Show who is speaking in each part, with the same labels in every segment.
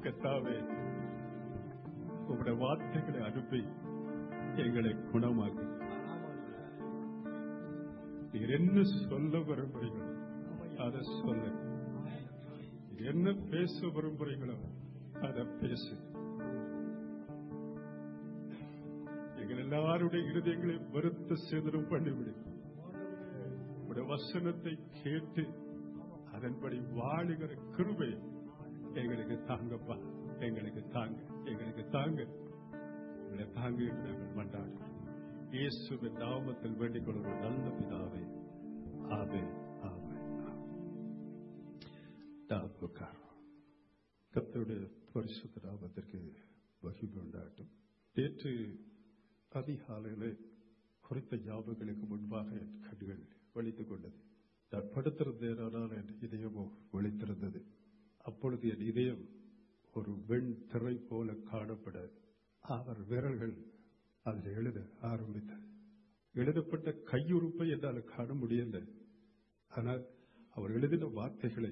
Speaker 1: கத்தாவே உங்களுடைய வார்த்தைகளை அனுப்பி எங்களை குணமாக்கு நீர் என்ன சொல்ல விரும்புறீங்களோ அதை சொல்ல நீர் என்ன பேச விரும்புறீங்களோ அதை பேசு எங்கள் எல்லாருடைய இருதயங்களை வெறுத்த சிதறும் பண்ணிவிடு உடைய வசனத்தை கேட்டு அதன்படி வாழுகிற கிருபை எங்களுக்கு தாங்கப்பா எங்களுக்கு தாங்க எங்களுக்கு தாங்க எங்களை தாங்க என்று நாங்கள் மன்றாடுகிறோம் இயேசுவின் நாமத்தில் வேண்டிக் கொள்கிற நல்ல பிதாவே ஆவே ஆவே கத்தருடைய பரிசுத்த நாமத்திற்கு மகிழ்வு உண்டாட்டும் நேற்று அதிகாலையிலே குறித்த ஞாபகங்களுக்கு முன்பாக என் கண்கள் வலித்துக் கொண்டது நான் படுத்திருந்தேனால் என் இதயமோ ஒளித்திருந்தது அப்பொழுது என் இதயம் ஒரு வெண் திரை போல காணப்பட அவர் விரல்கள் அதில் எழுத ஆரம்பித்தது எழுதப்பட்ட கையுறுப்பை என்னால் காண முடியல ஆனால் அவர் எழுதின வார்த்தைகளை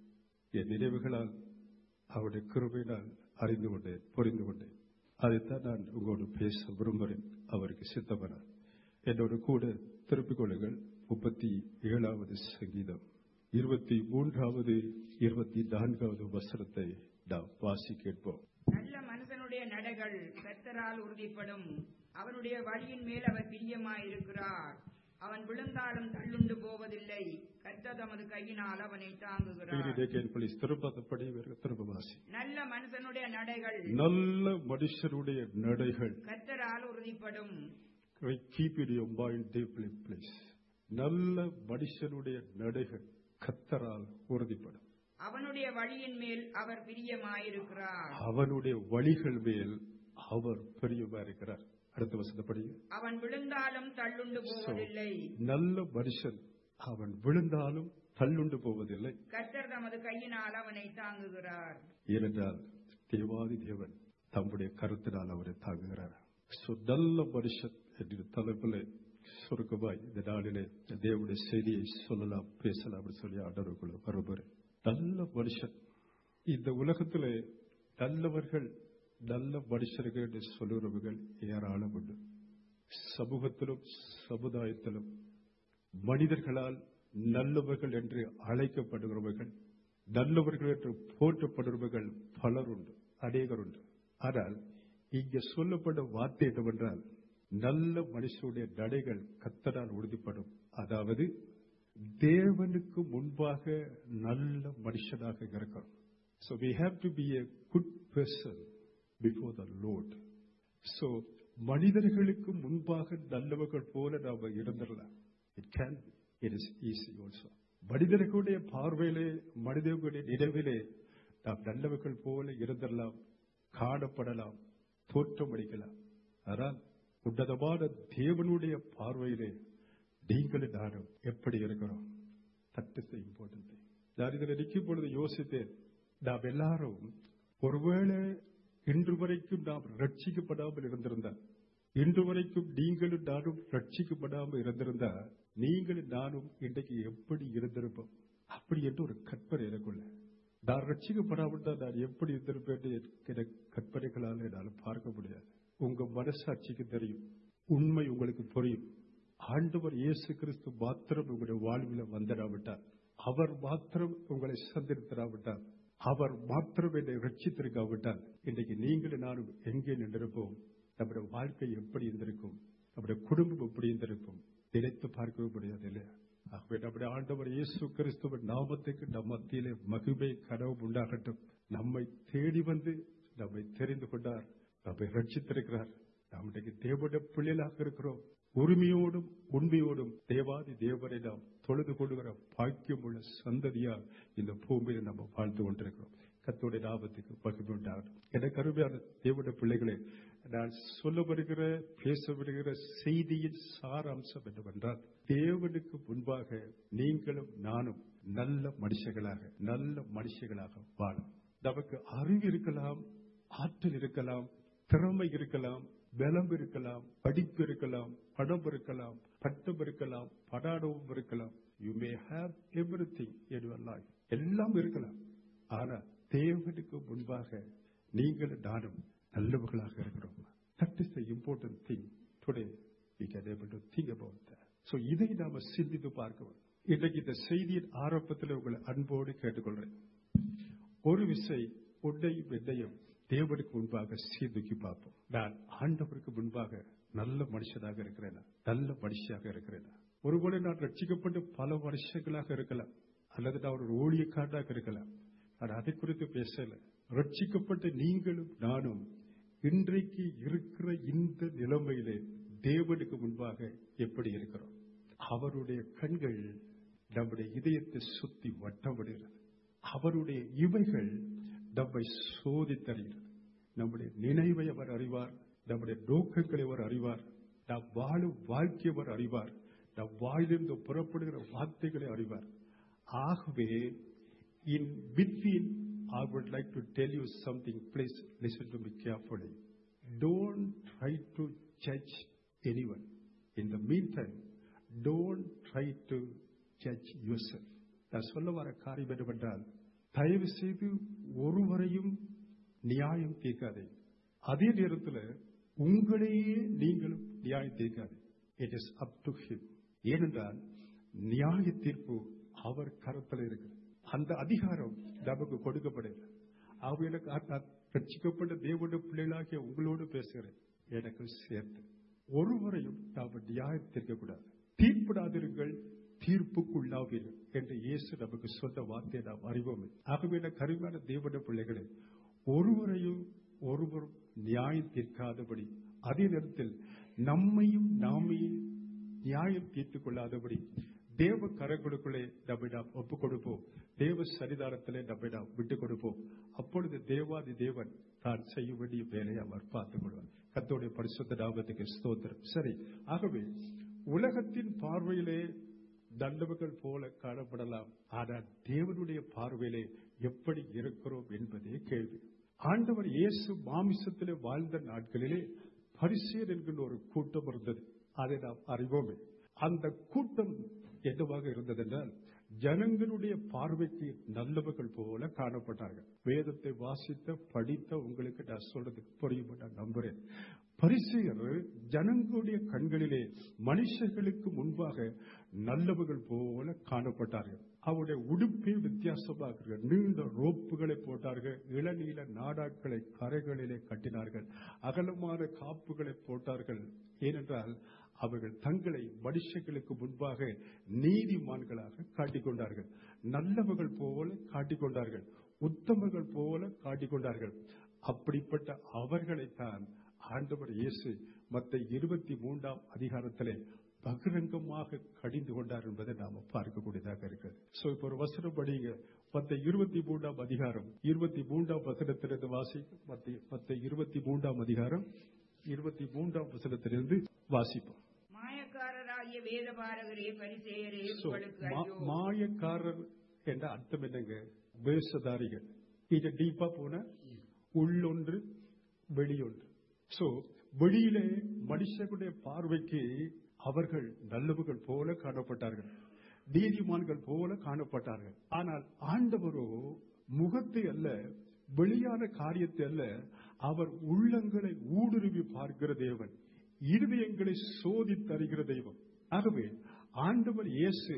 Speaker 1: என் நினைவுகளால் அவருடைய கிருபையினால் அறிந்து கொண்டேன் புரிந்து கொண்டேன் அதைத்தான் நான் உங்களோடு பேச விரும்புகிறேன் அவருக்கு சித்தமனார் என்னோடு கூட திருப்பிக் கொள்ளுங்கள் முப்பத்தி ஏழாவது சங்கீதம் இருபத்தி மூன்றாவது இருபத்தி நான்காவது வசனத்தை நாம் வாசி கேட்போம்
Speaker 2: நல்ல மனுஷனுடைய நடைகள் கர்த்தரால் உறுதிப்படும் அவனுடைய வழியின் மேல் அவர் பிரியமாயிருக்கிறார் அவன் விழுந்தாலும் தள்ளுண்டு போவதில்லை கர்த்தர் தமது கையினால் அவனை தாங்குகிறார்
Speaker 1: பிளீஸ் திருப்பதப்படி திரும்ப வாசி
Speaker 2: நல்ல மனுஷனுடைய நடைகள்
Speaker 1: நல்ல மனுஷருடைய நடைகள்
Speaker 2: கர்த்தரால் உறுதிப்படும்
Speaker 1: keep it your mind deeply please நல்ல மனுஷனுடைய நடைகள் கத்தரால் உறுதிப்படும்
Speaker 2: அவனுடைய வழியின் மேல் அவர் பிரியமாயிருக்கிறார்
Speaker 1: அவனுடைய வழிகள் மேல் அவர் பெரியமா இருக்கிறார் அடுத்த வசனப்படி
Speaker 2: அவன் விழுந்தாலும் தள்ளுண்டு போவதில்லை
Speaker 1: நல்ல மனுஷன் அவன் விழுந்தாலும் தள்ளுண்டு போவதில்லை
Speaker 2: கர்த்தர் தமது கையினால் அவனை தாங்குகிறார்
Speaker 1: ஏனென்றால் தேவாதி தேவன் தம்முடைய கருத்தினால் அவரை தாங்குகிறார் So, நல்ல மனுஷன் என்ற தலைப்பில் சுருக்கமாய் இந்த நாளிலே தேவனுடைய செய்தியை சொல்லலாம் பேசலாம் சொல்லி ஆண்டவருக்குள்ள வருபவர் நல்ல மனுஷன் இந்த உலகத்திலே நல்லவர்கள் நல்ல மனுஷர்கள் என்று சொல்லுறவர்கள் ஏராளம் உண்டு சமூகத்திலும் சமுதாயத்திலும் மனிதர்களால் நல்லவர்கள் என்று அழைக்கப்படுகிறவர்கள் நல்லவர்கள் என்று போற்றப்படுகிறவர்கள் பலர் உண்டு அநேகர் உண்டு ஆனால் இங்கே சொல்லப்பட்ட வார்த்தை என்னவென்றால் நல்ல மனுஷனுடைய நடைகள் கத்தரால் உறுதிப்படும் அதாவது தேவனுக்கு முன்பாக நல்ல மனுஷனாக இருக்கணும் So we have to be a good person before the Lord. So மனிதர்களுக்கு முன்பாக நல்லவர்கள் போல நாம இருந்துடலாம் it can it is easy also மனிதர்களுடைய பார்வையிலே மனிதர்களுடைய நினைவிலே நாம் நல்லவர்கள் போல இருந்துடலாம் காணப்படலாம் தோற்றமடிக்கலாம் ஆனால் உன்னதமான தேவனுடைய பார்வையிலே நீங்களும் நானும் எப்படி இருக்கிறோம் தட் இஸ் இம்பார்ட்டன்ட் நான் இதில் நிற்கும் பொழுது யோசித்தேன் நாம் எல்லாரும் ஒருவேளை இன்று வரைக்கும் நாம் ரட்சிக்கப்படாமல் இருந்திருந்தால் இன்று வரைக்கும் நீங்களும் நானும் ரட்சிக்கப்படாமல் இருந்திருந்தா நீங்களும் நானும் இன்றைக்கு எப்படி இருந்திருப்போம் அப்படி என்று ஒரு கற்பனை எனக்குள்ள நான் ரட்சிக்கப்படாமல் தான் நான் எப்படி இருந்திருப்பேன் என கற்பனைகளால் என்னால் பார்க்க முடியாது உங்க மனசாட்சிக்கு தெரியும் உண்மை உங்களுக்கு புரியும் ஆண்டவர் இயேசு கிறிஸ்து மாத்திரம் உங்களுடைய வாழ்வில் வந்துடாவிட்டார் அவர் மாத்திரம் உங்களை சந்தித்திராவிட்டார் அவர் மாத்திரம் என்னை ரட்சித்திருக்காவிட்டால் இன்றைக்கு நீங்களும் நானும் எங்கே நின்றிருப்போம் நம்முடைய வாழ்க்கை எப்படி இருந்திருக்கும் நம்முடைய குடும்பம் எப்படி இருந்திருக்கும் நினைத்து பார்க்கவே முடியாது இல்லையா ஆகவே நம்முடைய ஆண்டவர் இயேசு கிறிஸ்துவின் நாமத்துக்கு நம் மத்தியிலே மகிமை கனவு உண்டாகட்டும் நம்மை தேடி வந்து நம்மை தெரிந்து கொண்டார் நம்மை ரட்சித்திருக்கிறார் நாம் இன்றைக்கு தேவனுடைய பிள்ளைகளாக இருக்கிறோம் உரிமையோடும் உண்மையோடும் தேவாதி தேவரை நாம் தொழுது கொள்கிற பாக்கியம் உள்ள சந்ததியா இந்த பூமியில் நம்ம வாழ்ந்து கொண்டிருக்கிறோம் கத்தோடைய லாபத்துக்கு பகிர்ந்து உண்டாகணும் எனக்கு அருமையான தேவனுடைய பிள்ளைகளே நான் சொல்ல வருகிற பேச வருகிற செய்தியின் சாராம்சம் என்னவென்றால் தேவனுக்கு முன்பாக நீங்களும் நானும் நல்ல மனுஷர்களாக நல்ல மனுஷர்களாக வாழும் நமக்கு அறிவு இருக்கலாம் ஆற்றல் இருக்கலாம் திறமை இருக்கலாம் பலம் இருக்கலாம் படிப்பு இருக்கலாம் படம் இருக்கலாம் பட்டம் இருக்கலாம் படாடவும் இருக்கலாம் you may have everything எல்லாம் இருக்கலாம் ஆனா தேவனுக்கு முன்பாக நீங்களும் நானும் நல்லவர்களாக இருக்கிறோம் that is the important thing today we can able to think about that so இதை நாம சிந்தித்து பார்க்கணும் இன்றைக்கு இந்த செய்தியின் ஆரம்பத்தில் உங்களை அன்போடு கேட்டுக்கொள்றேன் ஒரு விசை உன்னையும் என்னையும் தேவனுக்கு முன்பாக சீர்தூக்கி பார்ப்போம் நான் ஆண்டவருக்கு முன்பாக நல்ல மனுஷனாக இருக்கிறேன் நல்ல மனுஷியாக இருக்கிறேன் ஒருவேளை நான் ரட்சிக்கப்பட்டு பல வருஷங்களாக இருக்கலாம் அல்லது நான் ஒரு ஊழியக்காரனாக இருக்கலாம் நான் அதை குறித்து பேசல ரட்சிக்கப்பட்ட நீங்களும் நானும் இன்றைக்கு இருக்கிற இந்த நிலைமையிலே தேவனுக்கு முன்பாக எப்படி இருக்கிறோம் அவருடைய கண்கள் நம்முடைய இதயத்தை சுத்தி வட்டமிடுகிறது அவருடைய இவைகள் நம்மை சோதித்தருகிறது நம்முடைய நினைவை அவர் அறிவார் நம்முடைய நோக்கங்களை அவர் அறிவார் நாம் வாழும் வாழ்க்கை அவர் அறிவார் நம் வாயிலிருந்து புறப்படுகிற வார்த்தைகளை அறிவார் ஆகவே in between I would like to tell you something. Please listen to me carefully. Don't try to judge anyone. In the meantime, don't try to judge yourself. நான் சொல்ல வர காரியம் என்னவென்றால் தயவு செய்து ஒருவரையும் நியாயம் தீர்க்காதே அதே நேரத்தில் உங்களையே நீங்களும் நியாயம் தீர்க்காதே it is up to him ஏனென்றால் நியாய தீர்ப்பு அவர் கருத்தில் இருக்கு அந்த அதிகாரம் நமக்கு கொடுக்கப்படுகிறது அவைகளுக்கு ரட்சிக்கப்பட்ட தேவனுடைய பிள்ளைகளாகிய உங்களோடு பேசுகிறேன் எனக்கு சேர்த்து ஒருவரையும் நாம் நியாயம் தீர்க்கக்கூடாது தீர்ப்பிடாதிருங்கள் தீர்ப்புக்குள்ளாவீர்கள் என்று இயேசு நமக்கு சொன்ன வார்த்தையை நாம் அறிவோமே ஆகவே கருமையான தேவனுடைய பிள்ளைகளே ஒருவரையும் ஒருவரும் நியாயம் தீர்க்காதபடி அதே நேரத்தில் நம்மையும் நாமையும் நியாயம் தீர்த்துக் கொள்ளாதபடி தேவ கரங்களுக்குள்ளே நம்மை நாம் ஒப்புக் கொடுப்போம் தேவ சரிதாரத்திலே நம்மை நாம் விட்டுக் கொடுப்போம் அப்பொழுது தேவாதி தேவன் தான் செய்ய வேண்டிய வேலையை அவர் பார்த்துக் கொள்வார் கத்தோடைய பரிசுத்த நாமத்துக்கு ஸ்தோத்திரம் சரி ஆகவே உலகத்தின் பார்வையிலே தண்டவர்கள் போல காணப்படலாம் ஆனால் தேவனுடைய பார்வையிலே எப்படி இருக்கிறோம் என்பதே கேள்வி ஆண்டவர் இயேசு மாமிசத்திலே வாழ்ந்த நாட்களிலே பரிசேர் என்கின்ற ஒரு கூட்டம் இருந்தது அதை நாம் அறிவோமே அந்த கூட்டம் என்னவாக இருந்தது என்றால் ஜனங்களுடைய பார்வைக்கு நல்லவர்கள் போல காணப்பட்டார்கள் வேதத்தை வாசித்த படித்த உங்களுக்கு நான் சொல்றதுக்கு புரியும் நான் நம்புறேன் பரிசெயர் ஜனங்களுடைய கண்களிலே மனுஷர்களுக்கு முன்பாக நல்லவர்கள் போல காணப்பட்டார்கள் அவருடைய உடுப்பே வித்தியாசமாக நீண்ட ரோப்புகளை போட்டார்கள் இளநீல நாடாக்களை கரைகளிலே கட்டினார்கள் அகலமான காப்புகளை போட்டார்கள் ஏனென்றால் அவர்கள் தங்களை மனுஷர்களுக்கு முன்பாக நீதிமான்களாக காட்டிக்கொண்டார்கள் நல்லவர்கள் போல காட்டிக்கொண்டார்கள் உத்தமர்கள் போல காட்டிக்கொண்டார்கள் அப்படிப்பட்ட அவர்களைத்தான் ஆண்டவர் இயேசு மத்த இருபத்தி மூன்றாம் அதிகாரத்திலே பகிரங்கமாக கடிந்து கொண்டார் என்பதை நாம பார்க்கக்கூடியதாக இருக்கிறது சோ இப்ப ஒரு வசனம் படிங்க மத்த இருபத்தி மூன்றாம் அதிகாரம் இருபத்தி மூன்றாம் வசனத்திலிருந்து வாசி மத்த மத்த இருபத்தி மூன்றாம் அதிகாரம் இருபத்தி மூன்றாம் வசனத்திலிருந்து வாசிப்போம்
Speaker 2: மாயக்காரராகிய வேதபாரகரே பரிசேயரே
Speaker 1: So,
Speaker 2: உங்களுக்கு
Speaker 1: மா-
Speaker 2: ஐயோ
Speaker 1: மாயக்காரர் என்ற அர்த்தம் என்னங்க வேஷதாரிகள் இது டீப்பா போன உள்ளொன்று வெளியொன்று சோ வெளியிலே மனுஷனுடைய பார்வைக்கு அவர்கள் நல்லவர்கள் போல காணப்பட்டார்கள் நீதிமான்கள் போல காணப்பட்டார்கள் ஆனால் ஆண்டவரோ முகத்தை அல்ல வெளியான காரியத்தை அல்ல அவர் உள்ளங்களை ஊடுருவி பார்க்கிற தேவன் இருதயங்களை சோதித்தருகிற தெய்வம் ஆகவே ஆண்டவர் இயேசு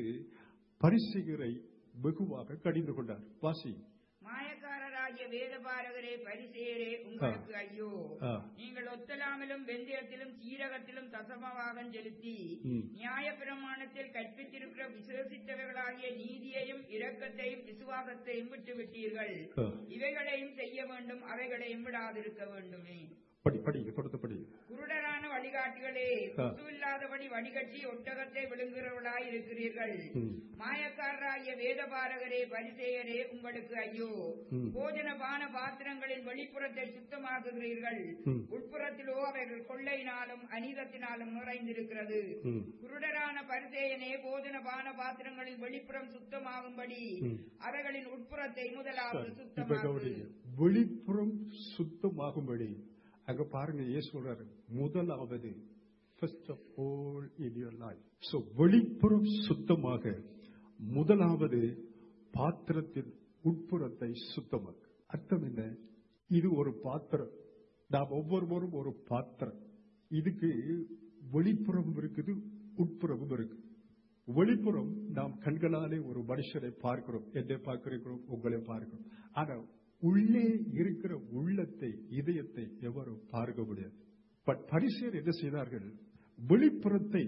Speaker 1: பரிசுகரை வெகுவாக கடிந்து கொண்டார் வாசி
Speaker 2: மாயக்காரராகிய வேதபாரகரே பரிசேயரே உங்களுக்கு ஐயோ
Speaker 1: ஆ.
Speaker 2: நீங்கள் ஒத்தலாமிலும் வெந்தயத்திலும் சீரகத்திலும் தசமவாகம் செலுத்தி
Speaker 1: ம்.
Speaker 2: நியாய பிரமாணத்தில் கற்பித்திருக்கிற விசேஷித்தவர்களாகிய நீதியையும் இரக்கத்தையும் விசுவாசத்தையும் விட்டு விட்டீர்கள்
Speaker 1: ஆ.
Speaker 2: இவைகளையும் செய்ய வேண்டும் அவைகளையும் விடாதிருக்க வேண்டுமே
Speaker 1: படி படிங்க தொடர்ந்து படிங்க
Speaker 2: குருடரான வழிகாட்டிகளே
Speaker 1: ஆ.
Speaker 2: இல்லாதபடி வடிகட்டி ஒட்டகத்தை விழுங்குகிறவர்களாய் இருக்கிறீர்கள்
Speaker 1: ம்.
Speaker 2: மாயக்காரராகிய வேதபாரகரே பரிசேயரே உங்களுக்கு ஐயோ
Speaker 1: ம்.
Speaker 2: போஜன பான பாத்திரங்களின் வெளிப்புறத்தை சுத்தமாக்குகிறீர்கள்
Speaker 1: ம்.
Speaker 2: உட்புறத்திலோ அவைகள் கொள்ளையினாலும் அநீதத்தினாலும் நிறைந்திருக்கிறது
Speaker 1: ம்.
Speaker 2: குருடரான பரிசேயனே போஜன பான பாத்திரங்களின் வெளிப்புறம் சுத்தமாகும்படி
Speaker 1: ம்.
Speaker 2: அவைகளின் உட்புறத்தை முதலாவது
Speaker 1: இப்ப
Speaker 2: சுத்தமாக்கு
Speaker 1: கவனிங்க வெளிப்புறம் சுத்தமாகும்படி அங்க பாருங்க ஏசு சொல்றாரு முதலாவது first of all in your life so வெளிப்புறம் சுத்தமாக முதலாவது பாத்திரத்தின் உட்புறத்தை சுத்தமாக்கு அர்த்தம் என்ன இது ஒரு பாத்திரம் நாம் ஒவ்வொருவரும் ஒரு பாத்திரம் இதுக்கு வெளிப்புறமும் இருக்குது உட்புறமும் இருக்கு வெளிப்புறம் நாம் கண்களாலே ஒரு மனுஷரை பார்க்கிறோம் என்னை பார்க்கிறோம் உங்களை பார்க்கிறோம் ஆனா உள்ளே இருக்கிற உள்ளத்தை இதயத்தை எவரும் பார்க்க முடியாது பட் பரிசேர் என்ன செய்தார்கள் வெளிப்புறத்தை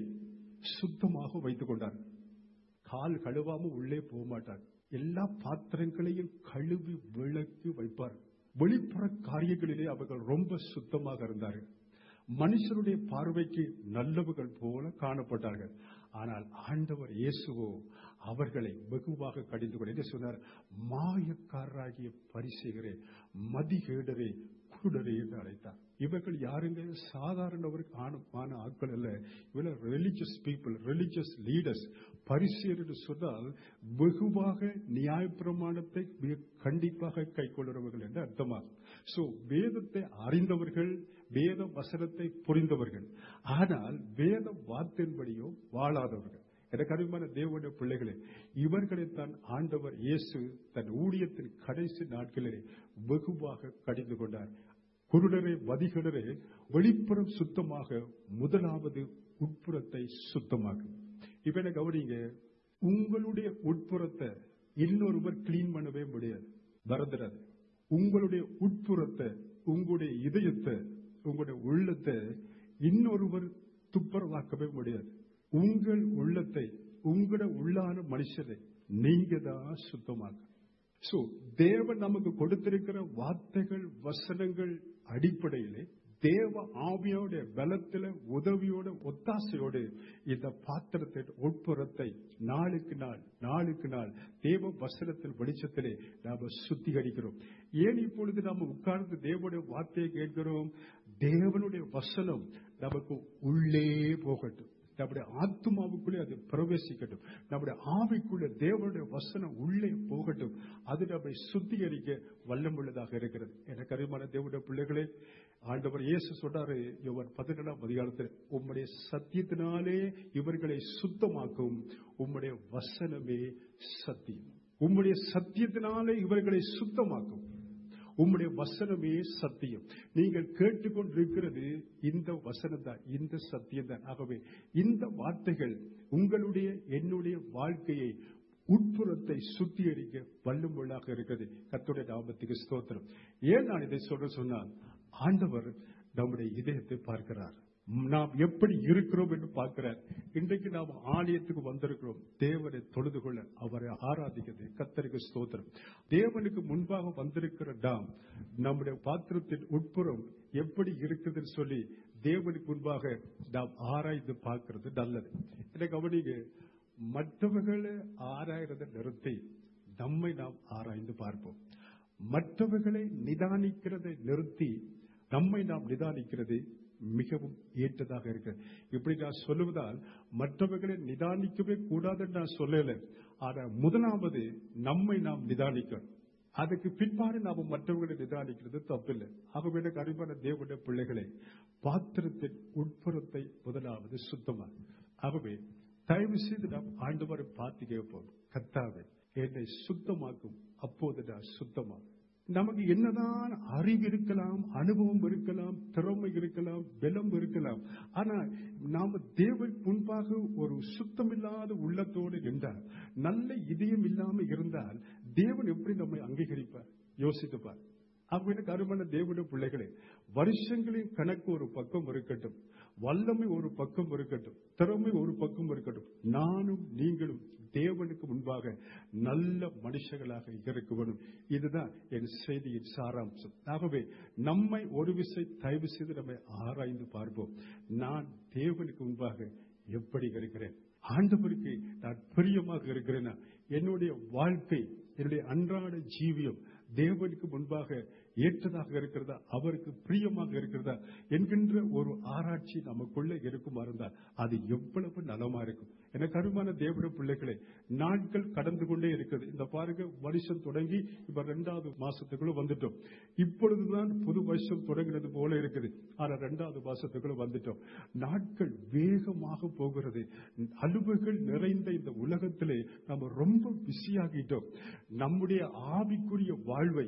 Speaker 1: சுத்தமாக வைத்துக் கொண்டார்கள் கால் கழுவாம உள்ளே போக மாட்டார் எல்லா பாத்திரங்களையும் கழுவி விளக்கி வைப்பார் வெளிப்புற காரியங்களிலே அவர்கள் ரொம்ப சுத்தமாக இருந்தார்கள் மனுஷருடைய பார்வைக்கு நல்லவர்கள் போல காணப்பட்டார்கள் ஆனால் ஆண்டவர் இயேசுவோ அவர்களை வெகுவாக கடிந்து கொண்டு என்ன சொன்னார் மாயக்காரராகிய பரிசெயரே மதிகேடரே குருடரே என்று அழைத்தார் இவர்கள் யாருங்க சாதாரணவருக்கான ஆட்கள் அல்ல இவர்கள் ரிலிஜியஸ் பீப்புள் ரிலிஜியஸ் லீடர்ஸ் பரிசேர் என்று சொன்னால் வெகுவாக நியாயப்பிரமாணத்தை மிக கண்டிப்பாக கை கொள்ளுறவர்கள் என்று அர்த்தமாகும் சோ வேதத்தை அறிந்தவர்கள் வேத வசனத்தை புரிந்தவர்கள் ஆனால் வேத வார்த்தையின்படியோ வாழாதவர்கள் எனக்கு அருமையான தேவனுடைய பிள்ளைகளே இவர்களைத்தான் ஆண்டவர் இயேசு தன் ஊழியத்தின் கடைசி நாட்களிலே வெகுவாக கடிந்து கொண்டார் குருடரே வதிகடரே வெளிப்புறம் சுத்தமாக முதலாவது உட்புறத்தை சுத்தமாக்கும் இப்ப என்ன கவனிங்க உங்களுடைய உட்புறத்தை இன்னொருவர் கிளீன் பண்ணவே முடியாது மறந்துடாது உங்களுடைய உட்புறத்தை உங்களுடைய இதயத்தை உங்களுடைய உள்ளத்தை இன்னொருவர் துப்புரவாக்கவே முடியாது உங்கள் உள்ளத்தை உங்களோட உள்ளான மனுஷரை நீங்க தான் சுத்தமாக்க சோ தேவன் நமக்கு கொடுத்திருக்கிற வார்த்தைகள் வசனங்கள் அடிப்படையிலே தேவ ஆவியோட பலத்தில உதவியோட ஒத்தாசையோடு இந்த பாத்திரத்தின் உட்புறத்தை நாளுக்கு நாள் நாளுக்கு நாள் தேவ வசனத்தின் வெளிச்சத்திலே நாம சுத்திகரிக்கிறோம் ஏன் இப்பொழுது நாம உட்கார்ந்து தேவனுடைய வார்த்தையை கேட்கிறோம் தேவனுடைய வசனம் நமக்கு உள்ளே போகட்டும் நம்முடைய ஆத்மாவுக்குள்ளே அது பிரவேசிக்கட்டும் நம்முடைய ஆவிக்குள்ள தேவனுடைய வசனம் உள்ளே போகட்டும் அது நம்மை சுத்திகரிக்க வல்லமுள்ளதாக இருக்கிறது எனக்கு அறிமான தேவனுடைய பிள்ளைகளே ஆண்டவர் இயேசு சொல்றாரு இவர் பதினேழாம் அதிகாரத்தில் உம்முடைய சத்தியத்தினாலே இவர்களை சுத்தமாக்கும் உம்முடைய வசனமே சத்தியம் உம்முடைய சத்தியத்தினாலே இவர்களை சுத்தமாக்கும் உம்முடைய வசனமே சத்தியம் நீங்கள் கேட்டுக்கொண்டிருக்கிறது இந்த வசனம் தான் இந்த சத்தியம் தான் ஆகவே இந்த வார்த்தைகள் உங்களுடைய என்னுடைய வாழ்க்கையை உட்புறத்தை சுத்திகரிக்க வல்லும்பொருளாக இருக்கிறது கத்துடைய நாமத்துக்கு ஸ்தோத்திரம் ஏன் நான் இதை சொல்ற சொன்னால் ஆண்டவர் நம்முடைய இதயத்தை பார்க்கிறார் நாம் எப்படி இருக்கிறோம் என்று பார்க்கிறார் இன்றைக்கு நாம் ஆலயத்துக்கு வந்திருக்கிறோம் தேவனை தொழுது கொள்ள அவரை ஆராதிக்கிறது கத்தருக்கு ஸ்தோத்திரம் தேவனுக்கு முன்பாக வந்திருக்கிற நாம் நம்முடைய பாத்திரத்தின் உட்புறம் எப்படி இருக்குதுன்னு சொல்லி தேவனுக்கு முன்பாக நாம் ஆராய்ந்து பார்க்கிறது நல்லது இதை கவனிங்க மற்றவர்களை ஆராய்றதை நிறுத்தி நம்மை நாம் ஆராய்ந்து பார்ப்போம் மற்றவர்களை நிதானிக்கிறதை நிறுத்தி நம்மை நாம் நிதானிக்கிறது மிகவும் ஏற்றதாக இருக்கிறது இப்படி நான் சொல்லுவதால் மற்றவர்களை நிதானிக்கவே கூடாதுன்னு நான் சொல்லல ஆனா முதலாவது நம்மை நாம் நிதானிக்கணும் அதுக்கு பின்பாடு நாம மற்றவர்களை நிதானிக்கிறது தப்பில்லை ஆகவே எனக்கு அறிவான தேவனுடைய பிள்ளைகளை பாத்திரத்தின் உட்புறத்தை முதலாவது சுத்தமாக ஆகவே தயவு செய்து நாம் ஆண்டவரை பார்த்து கேட்போம் கத்தாவை என்னை சுத்தமாக்கும் அப்போது நான் சுத்தமாகும் நமக்கு என்னதான் அறிவு இருக்கலாம் அனுபவம் இருக்கலாம் திறமை இருக்கலாம் பலம் இருக்கலாம் ஆனா நாம தேவன் முன்பாக ஒரு சுத்தமில்லாத உள்ளத்தோடு நின்றால் நல்ல இதயம் இல்லாம இருந்தால் தேவன் எப்படி நம்மை அங்கீகரிப்பார் யோசித்துப்பார் அப்ப எனக்கு அருமான தேவனுடைய பிள்ளைகளே வருஷங்களின் கணக்கு ஒரு பக்கம் இருக்கட்டும் வல்லமை ஒரு பக்கம் இருக்கட்டும் திறமை ஒரு பக்கம் இருக்கட்டும் நானும் நீங்களும் தேவனுக்கு முன்பாக நல்ல மனுஷர்களாக இருக்க வேண்டும் இதுதான் என் செய்தியின் சாராம்சம் ஆகவே நம்மை ஒரு விசை தயவு செய்து நம்மை ஆராய்ந்து பார்ப்போம் நான் தேவனுக்கு முன்பாக எப்படி இருக்கிறேன் ஆண்டவருக்கு நான் பிரியமாக இருக்கிறேனா என்னுடைய வாழ்க்கை என்னுடைய அன்றாட ஜீவியம் தேவனுக்கு முன்பாக ஏற்றதாக இருக்கிறதா அவருக்கு பிரியமாக இருக்கிறதா என்கின்ற ஒரு ஆராய்ச்சி நமக்குள்ள இருக்குமா இருந்தால் அது எவ்வளவு நலமா இருக்கும் எனக்கு அருமான தேவட பிள்ளைகளே நாட்கள் கடந்து கொண்டே இருக்கிறது இந்த பாருங்க வருஷம் தொடங்கி இப்ப ரெண்டாவது மாசத்துக்குள்ள வந்துட்டோம் இப்பொழுதுதான் புது வருஷம் தொடங்கினது போல இருக்குது ஆனா ரெண்டாவது மாசத்துக்குள்ள வந்துட்டோம் நாட்கள் வேகமாக போகிறது அலுவல்கள் நிறைந்த இந்த உலகத்திலே நம்ம ரொம்ப பிஸியாகிட்டோம் நம்முடைய ஆவிக்குரிய வாழ்வை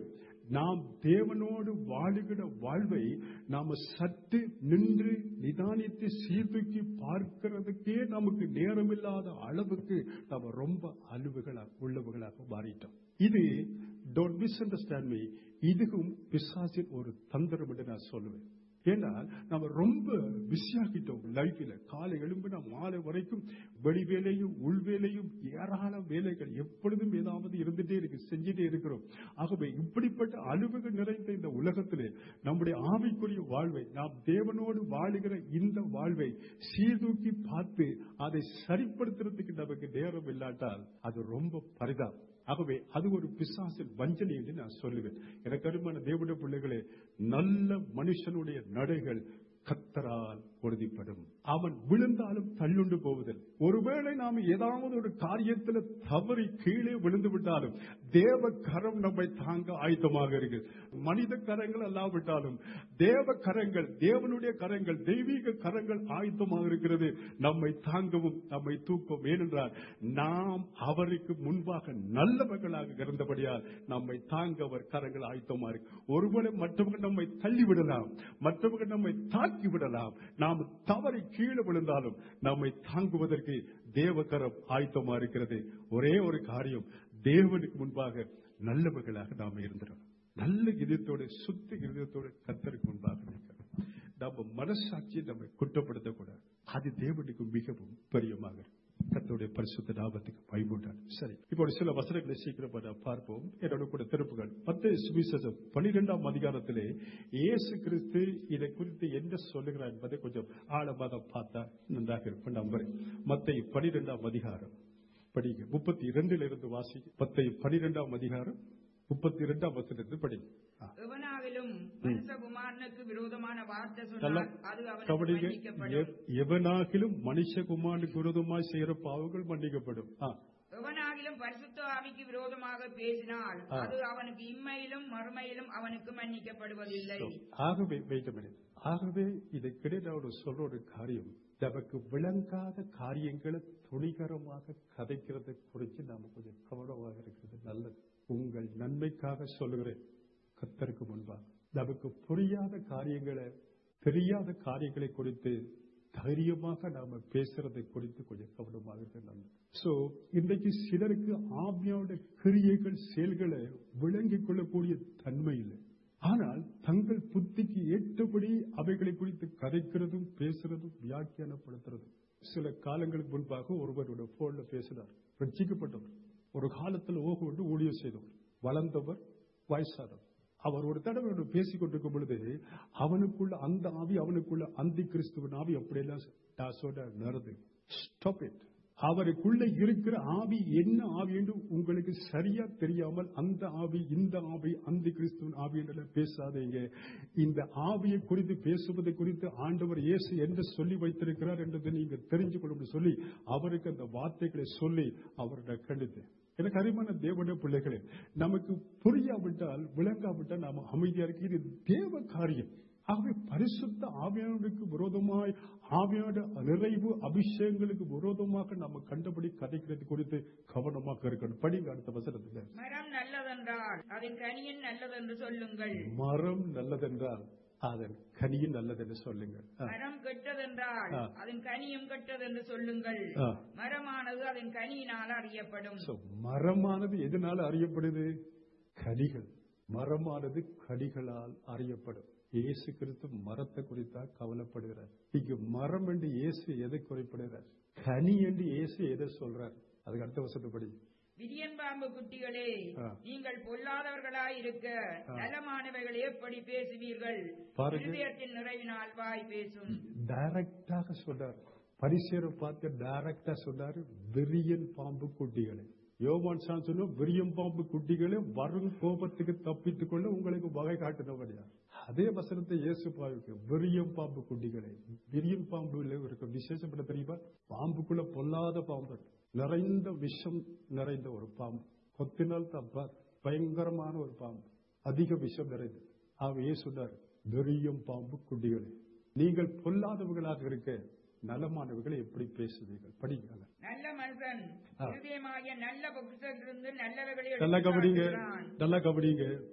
Speaker 1: நாம் தேவனோடு வாழுகிற வாழ்வை நாம சற்று நின்று நிதானித்து சீர்தூக்கி பார்க்கிறதுக்கே நமக்கு நேரமில்லாத அளவுக்கு நாம ரொம்ப அலுவுகளாக உள்ளவுகளாக மாறிட்டோம் இது டோன்ட் மிஸ் அண்டர்ஸ்டாண்ட் மீ இதுவும் பிசாசின் ஒரு தந்திரம் என்று நான் சொல்லுவேன் ஏன்னா நம்ம ரொம்ப பிஸியாகிட்டோம் லைஃப்ல காலை எழும்பு நான் மாலை வரைக்கும் வெளி வேலையும் உள் வேலையும் ஏராளம் வேலைகள் எப்பொழுதும் ஏதாவது இருந்துட்டே இருக்கு செஞ்சுட்டே இருக்கிறோம் ஆகவே இப்படிப்பட்ட அலுவல்கள் நிறைந்த இந்த உலகத்திலே நம்முடைய ஆவிக்குரிய வாழ்வை நாம் தேவனோடு வாழுகிற இந்த வாழ்வை சீர்தூக்கி பார்த்து அதை சரிப்படுத்துறதுக்கு நமக்கு நேரம் இல்லாட்டால் அது ரொம்ப பரிதாபம் ஆகவே அது ஒரு பிசாசின் வஞ்சனை என்று நான் சொல்லுவேன் எனக்கு அருமான தேவனுடைய பிள்ளைகளே நல்ல மனுஷனுடைய நடைகள் கத்தரால் உறுதிப்படும் அவன் விழுந்தாலும் தள்ளுண்டு போவதில்லை ஒருவேளை நாம் ஏதாவது ஒரு காரியத்தில் தவறி கீழே விழுந்து விட்டாலும் தேவ கரம் நம்மை தாங்க ஆயத்தமாக இருக்கு மனித கரங்கள் அல்லாவிட்டாலும் தேவ கரங்கள் தேவனுடைய கரங்கள் தெய்வீக கரங்கள் ஆயத்தமாக இருக்கிறது நம்மை தாங்கவும் நம்மை தூக்கவும் ஏனென்றால் நாம் அவருக்கு முன்பாக நல்லவர்களாக இருந்தபடியால் நம்மை தாங்க அவர் கரங்கள் ஆயத்தமா இருக்கு ஒருவேளை மற்றவர்கள் நம்மை தள்ளி விடலாம் மற்றவர்கள் நம்மை தாக்கி விடலாம் நாம் தவறி கீழே விழுந்தாலும் நம்மை தாங்குவதற்கு தேவகரம் ஆயத்தமா இருக்கிறது ஒரே ஒரு காரியம் தேவனுக்கு முன்பாக நல்லவர்களாக நாம் இருந்துடும் நல்ல இதயத்தோட சுத்த இதயத்தோட கத்தருக்கு முன்பாக இருக்கிறோம் நம்ம மனசாட்சியை நம்ம குற்றப்படுத்தக்கூடாது அது தேவனுக்கு மிகவும் பிரியமாக இருக்கும். கர்த்தருடைய பரிசுத்த நாமத்துக்கு பயமுண்டான் சரி இப்போ ஒரு சில வசனங்களை சீக்கிரம் நான் பார்ப்போம் என்னோட கூட திருப்புகள் பத்து சுவிசேஷம் பனிரெண்டாம் அதிகாரத்திலே இயேசு கிறிஸ்து இதை குறித்து என்ன சொல்லுகிறார் என்பதை கொஞ்சம் ஆழமாக பார்த்தா நன்றாக இருக்கும் நம்புறேன் மத்தை பனிரெண்டாம் அதிகாரம் படிங்க முப்பத்தி இரண்டில் இருந்து வாசி மத்தை பனிரெண்டாம் அதிகாரம் முப்பத்தி இரண்டாம் வசனத்தில் படிங்க ஆ.
Speaker 2: எவனாகிலும் மனுஷகுமாரனுக்கு விரோதமான வார்த்தை
Speaker 1: நல்லா
Speaker 2: சொன்னால் அது அவனுக்கு
Speaker 1: கவனிங்க
Speaker 2: மன்னிக்கப்படும்
Speaker 1: எவ்- எவனாகிலும் மனுஷகுமாரனுக்கு விரோதமாய் செய்யற பாவங்கள் மன்னிக்கப்படும் ஆ,
Speaker 2: எவனாகிலும் பரிசுத்த ஆவிக்கு விரோதமாக பேசினால்
Speaker 1: ஆ.
Speaker 2: அது அவனுக்கு இம்மையிலும் மறுமையிலும் அவனுக்கு மன்னிக்கப்படுவதில்லை
Speaker 1: ஆகவே wait a minute. ஆகவே இதுக்கிடையே நான் ஒரு சொல்ற ஒரு காரியம் நமக்கு விளங்காத காரியங்களை துணிகரமாக கதைக்கிறதை குறித்து நாம கொஞ்சம் கவனமாக இருக்கிறது நல்லது உங்கள் நன்மைக்காக சொல்லுகிறேன் கத்தருக்கு முன்பாக நமக்கு புரியாத காரியங்களை தெரியாத காரியங்களை குறித்து தைரியமாக நாம பேசுறதை குறித்து கொஞ்சம் கவனமாக இருக்க நல்லது சோ இன்றைக்கு சிலருக்கு ஆவியோட கிரியைகள் செயல்களை விளங்கிக் கொள்ளக்கூடிய தன்மை இல்லை ஆனால் தங்கள் புத்திக்கு ஏற்றபடி அவைகளை குறித்து கதைக்கிறதும் பேசுறதும் வியாக்கியானப்படுத்துறதும் சில காலங்களுக்கு முன்பாக ஒருவரோட போன்ல பேசினார் ரட்சிக்கப்பட்டவர் ஒரு காலத்தில் ஓகோண்டு ஊழியம் செய்தவர் வளர்ந்தவர் வயசானவர் அவர் ஒரு தடவை ஒன்று பேசிக் கொண்டிருக்கும் பொழுது அவனுக்குள்ள அந்த ஆவி அவனுக்குள்ள அந்தி கிறிஸ்துவன் ஆவி அப்படியெல்லாம் டாசோட நடந்து ஸ்டாப் இட் அவருக்குள்ள இருக்கிற ஆவி என்ன ஆவி என்று உங்களுக்கு சரியா தெரியாமல் அந்த ஆவி இந்த ஆவி அந்த கிறிஸ்துவன் ஆவி என்று பேசாதீங்க இந்த ஆவியை குறித்து பேசுவதை குறித்து ஆண்டவர் இயேசு என்று சொல்லி வைத்திருக்கிறார் என்றதை நீங்க தெரிஞ்சு கொள்ளணும் சொல்லி அவருக்கு அந்த வார்த்தைகளை சொல்லி அவரை கண்டித்தேன் எனக்கு அருமையான தேவனுடைய பிள்ளைகளே நமக்கு புரியாவிட்டால் விளங்காவிட்டால் நாம அமைதியா இருக்கு இது தேவ காரியம் ஆகவே பரிசுத்த ஆவியானவருக்கு விரோதமாய் ஆவியான நிறைவு அபிஷேகங்களுக்கு விரோதமாக நம்ம கண்டபடி கதைக்கிறது குறித்து கவனமாக இருக்கணும் படிங்க அடுத்த வசனத்துல
Speaker 2: மரம் நல்லதென்றால் அதன் கனியின் நல்லதென்று சொல்லுங்கள்
Speaker 1: மரம் நல்லதென்றால் அதன் கனியும் நல்லதென்று சொல்லுங்க ஆ,
Speaker 2: மரம் கெட்டதென்றால்
Speaker 1: ஆ.
Speaker 2: அதன் கனியும் கெட்டதென்று சொல்லுங்கள்
Speaker 1: ஆ.
Speaker 2: மரமானது அதன் கனியினால் அறியப்படும்
Speaker 1: So, மரமானது எதனால அறியப்படுது கனிகள் மரமானது கனிகளால் அறியப்படும் இயேசு கிறிஸ்து மரத்தை குறித்தா கவலைப்படுகிறார் இங்கு மரம் என்று இயேசு எதை குறைப்படுகிறார் கனி என்று இயேசு எதை சொல்றார் அதுக்கு அடுத்த வசனப்படி
Speaker 2: விரியன் பாம்பு குட்டிகளே
Speaker 1: ஆ.
Speaker 2: நீங்கள் பொல்லாதவர்களாய் இருக்க
Speaker 1: ஆ.
Speaker 2: நலமானவைகளை எப்படி பேசுவீர்கள்
Speaker 1: பாருங்க.
Speaker 2: இருதயத்தின் நிறைவினால் வாய் பேசும்
Speaker 1: டைரக்டாக சொல்றார் பரிசேரை பார்த்து டைரக்டா சொன்னாரு விரியன் பாம்பு குட்டிகளை யோவான் சான் சொன்ன விரியம் பாம்பு குட்டிகளை வரும் கோபத்துக்கு தப்பித்துக் கொள்ள உங்களுக்கு வகை காட்டினவடியா அதே வசனத்தை இயேசு பாவுக்கு விரியம் பாம்பு குட்டிகளை விரியன் பாம்புல இருக்க விசேஷம் என்ன தெரியுமா பாம்புக்குள்ள பொல்லாத பாம்பு நிறைந்த விஷம் நிறைந்த ஒரு பாம்பு கொத்தினால் தப்பா பயங்கரமான ஒரு பாம்பு அதிக விஷம் நிறைந்தது அவையே சொன்னார் வெறியம் பாம்பு குட்டிகளே நீங்கள் பொல்லாதவர்களாக இருக்க நலமானவர்களை எப்படி பேசுவீர்கள் படிங்க
Speaker 2: நல்ல மனுஷன்
Speaker 1: ஆ.
Speaker 2: இருதயமாகிய நல்ல பொக்கிஷத்திலிருந்து நல்லவைகளை
Speaker 1: நல்லா கவனிங்க
Speaker 2: எடுத்துக்காட்டுகிறான்.
Speaker 1: நல்லா கவனிங்க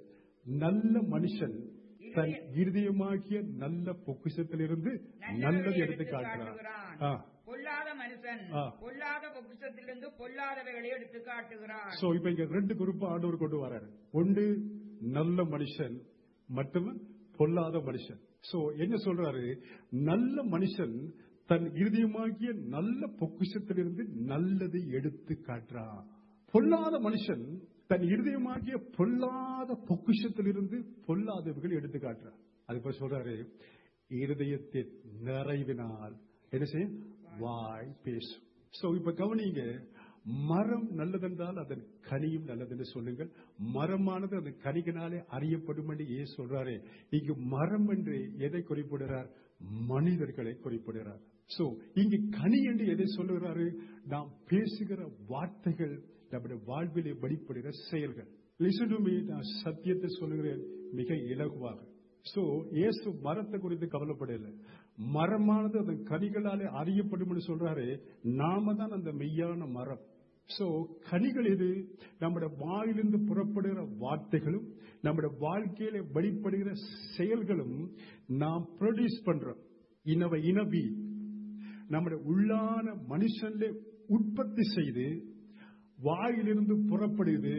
Speaker 1: நல்ல மனுஷன் தன் இருதயமாகிய நல்ல பொக்கிஷத்திலிருந்து நல்லது
Speaker 2: நல்லவைகளை
Speaker 1: எடுத்து
Speaker 2: எடுத்து
Speaker 1: காட்டுறான்
Speaker 2: காட்டுகிறான்.
Speaker 1: ஆ.
Speaker 2: பொல்லாத மனுஷன்
Speaker 1: ஆ.
Speaker 2: பொல்லாத பொக்கிஷத்திலிருந்து பொல்லாதவைகளை எடுத்து காட்டுகிறான்
Speaker 1: சோ இப்ப இங்க ரெண்டு குரூப் ஆண்டவர் கொண்டு வராரு ஒன்று நல்ல மனுஷன் மற்றும் பொல்லாத மனுஷன் சோ என்ன சொல்றாரு நல்ல மனுஷன் தன் இருதயமாகிய நல்ல பொக்கிஷத்திலிருந்து நல்லதை எடுத்து காட்டுறான் பொல்லாத மனுஷன் தன் இருதயமாகிய பொல்லாத பொக்கிஷத்திலிருந்து பொல்லாதவைகள் எடுத்து காட்டுறான் அது போய் சொல்றாரு இருதயத்தின் நிறைவினால் என்ன செய்யும் வாய் பேசும் சோ இப்ப கவனிங்க மரம் நல்லதென்றால் அதன் கனியும் நல்லதுன்னு சொல்லுங்கள் மரமானது அதன் கனிகனாலே அறியப்படும் என்று ஏன் சொல்றாரு இங்கு மரம் என்று எதை குறிப்பிடுறார் மனிதர்களை குறிப்பிடுறார் சோ இங்கு கனி என்று எதை சொல்லுகிறாரு நாம் பேசுகிற வார்த்தைகள் நம்முடைய வாழ்விலே வெளிப்படுகிற செயல்கள் Listen to me, நான் சத்தியத்தை சொல்லுகிறேன் மிக இலகுவாக சோ இயேசு மரத்தை குறித்து கவலைப்படல மரமானது அதன் கனிகளாலே அறியப்படும் என்று சொல்றாரு நாம தான் அந்த மெய்யான மரம் சோ கனிகள் இது நம்முடைய வாயிலிருந்து புறப்படுகிற வார்த்தைகளும் நம்முடைய வாழ்க்கையில வெளிப்படுகிற செயல்களும் நாம் ப்ரொடியூஸ் பண்றோம் இனவை இனவி நம்முடைய உள்ளான மனுஷன்ல உற்பத்தி செய்து வாயிலிருந்து புறப்படுது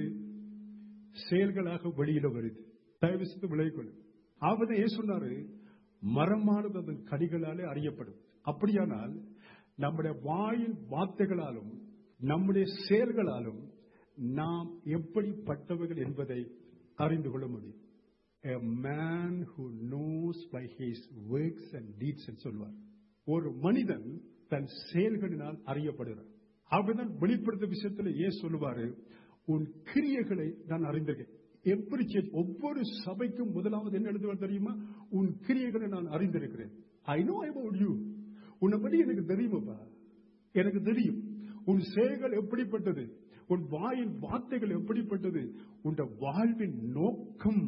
Speaker 1: செயல்களாக வெளியில வருது தயவு செய்து விளைவிக்கொள்ளும் ஆவதை ஏன் சொன்னாரு மரமானது அதன் கனிகளாலே அறியப்படும் அப்படியானால் நம்முடைய வாயின் வார்த்தைகளாலும் நம்முடைய செயல்களாலும் நாம் எப்படிப்பட்டவர்கள் என்பதை அறிந்து கொள்ள முடியும் A man who knows by his works and deeds என்று சொல்வார் ஒரு மனிதன் தன் செயல்களினால் அறியப்படுகிறார் அப்படிதான் வெளிப்படுத்த விஷயத்துல ஏன் சொல்லுவாரு உன் கிரியைகளை நான் அறிந்திருக்கேன் எப்படி செய்- ஒவ்வொரு சபைக்கும் முதலாவது என்ன எழுதுவார் தெரியுமா உன் கிரியைகளை நான் அறிந்திருக்கிறேன் ஐ நோ about you உன்னை பற்றி எனக்கு தெரியுமாப்பா எனக்கு தெரியும் உன் செயல்கள் எப்படிப்பட்டது உன் வாயின் வார்த்தைகள் எப்படிப்பட்டது உன் வாழ்வின் நோக்கம்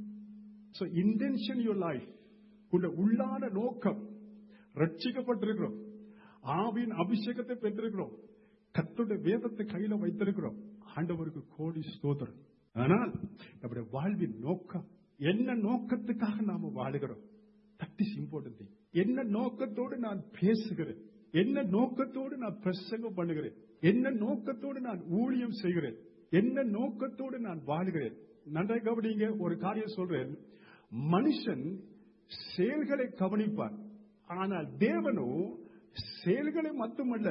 Speaker 1: So intention your life. உன்னுடைய உள்ளான நோக்கம் ரட்சிக்கப்பட்டிருக்கிறோம் ஆவியின் அபிஷேகத்தை பெற்றிருக்கிறோம் கர்த்தருடைய வேதத்தை கையில வைத்திருக்கிறோம் ஆண்டவருக்கு கோடி ஸ்தோத்திரம் ஆனால் நம்முடைய வாழ்வின் நோக்கம் என்ன நோக்கத்துக்காக நாம வாழுகிறோம் தட் இஸ் இம்பார்ட்டன்ட் என்ன நோக்கத்தோடு நான் பேசுகிறேன் என்ன நோக்கத்தோடு நான் பிரசங்கம் பண்ணுகிறேன் என்ன நோக்கத்தோடு நான் ஊழியம் செய்கிறேன் என்ன நோக்கத்தோடு நான் வாழுகிறேன் நன்றாக கவனிங்க ஒரு காரியம் சொல்றேன் மனுஷன் செயல்களை கவனிப்பான் ஆனால் தேவனோ செயல்களை மட்டுமல்ல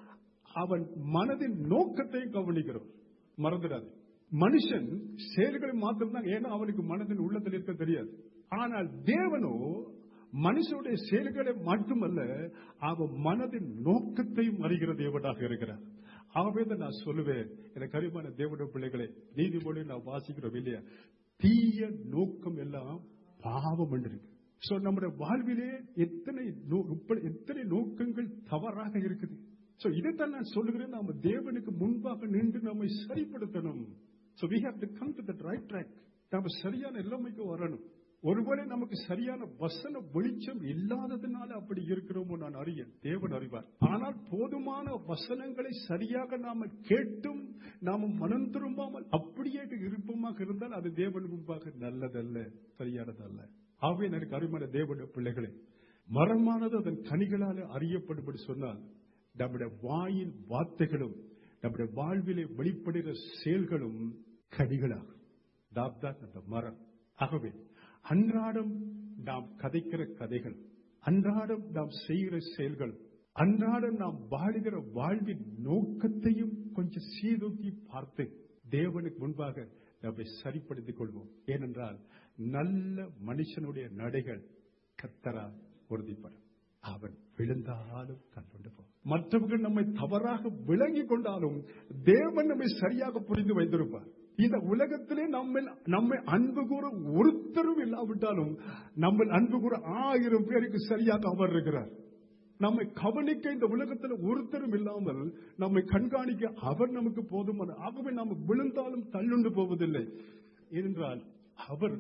Speaker 1: அவன் மனதின் நோக்கத்தை கவனிக்கிறோம் மறந்துடாது மனுஷன் செயல்களை மாத்திரம் ஏன்னா அவனுக்கு மனதின் உள்ளத்தில் இருக்க தெரியாது ஆனால் தேவனோ மனுஷனுடைய செயல்களை மட்டுமல்ல அவன் மனதின் நோக்கத்தையும் அறிகிற தேவனாக இருக்கிறார் ஆகவே தான் நான் சொல்லுவேன் எனக்கு அறிவான தேவனுடைய பிள்ளைகளை நீதிமொழி நான் வாசிக்கிறோம் இல்லையா தீய நோக்கம் எல்லாம் பாவம் என்று இருக்கு சோ நம்முடைய வாழ்விலே எத்தனை நோ- இப்படி எத்தனை நோக்கங்கள் தவறாக இருக்குது சோ இதைத்தான் நான் சொல்லுகிறேன் நாம தேவனுக்கு முன்பாக நின்று நம்மை சரிப்படுத்தணும் so we have to come to the right track நாம சரியான நிலைமைக்கு வரணும் ஒருவேளை நமக்கு சரியான வசன வெளிச்சம் இல்லாததுனால அப்படி இருக்கிறோமோ நான் அறியேன் தேவன் அறிவார் ஆனால் போதுமான வசனங்களை சரியாக நாம கேட்டும் நாம மனம் திரும்பாமல் அப்படியே இருப்பமாக இருந்தால் அது தேவன் முன்பாக நல்லதல்ல சரியானதல்ல ஆகவே எனக்கு அருமையான தேவனுடைய பிள்ளைகளே மரமானது அதன் கனிகளால அறியப்படும்படி சொன்னால் நம்முடைய வாயின் வார்த்தைகளும் நம்முடைய வாழ்விலே வெளிப்படுகிற செயல்களும் கனிகளாகும் தான் அந்த மரம் ஆகவே அன்றாடம் நாம் கதைக்கிற கதைகள் அன்றாடம் நாம் செய்கிற செயல்கள் அன்றாடம் நாம் வாழுகிற வாழ்வின் நோக்கத்தையும் கொஞ்சம் சீதூக்கி பார்த்து தேவனுக்கு முன்பாக நம்மை சரிப்படுத்திக் கொள்வோம் ஏனென்றால் நல்ல மனுஷனுடைய நடைகள் கத்தரா உறுதிப்படும் அவன் விழுந்தாலும் கண்டுண்டு போ மற்றவர்கள் நம்மை தவறாக விளங்கி கொண்டாலும் தேவன் நம்மை சரியாக புரிந்து வைத்திருப்பார் இந்த உலகத்திலே நம்ம நம்மை அன்பு கூற ஒருத்தரும் இல்லாவிட்டாலும் நம்ம அன்பு கூற ஆயிரம் பேருக்கு சரியாக அவர் இருக்கிறார் நம்மை கவனிக்க இந்த உலகத்தில் ஒருத்தரும் இல்லாமல் நம்மை கண்காணிக்க அவர் நமக்கு போதுமான ஆகவே நாம் விழுந்தாலும் தள்ளுண்டு போவதில்லை ஏனென்றால் அவர்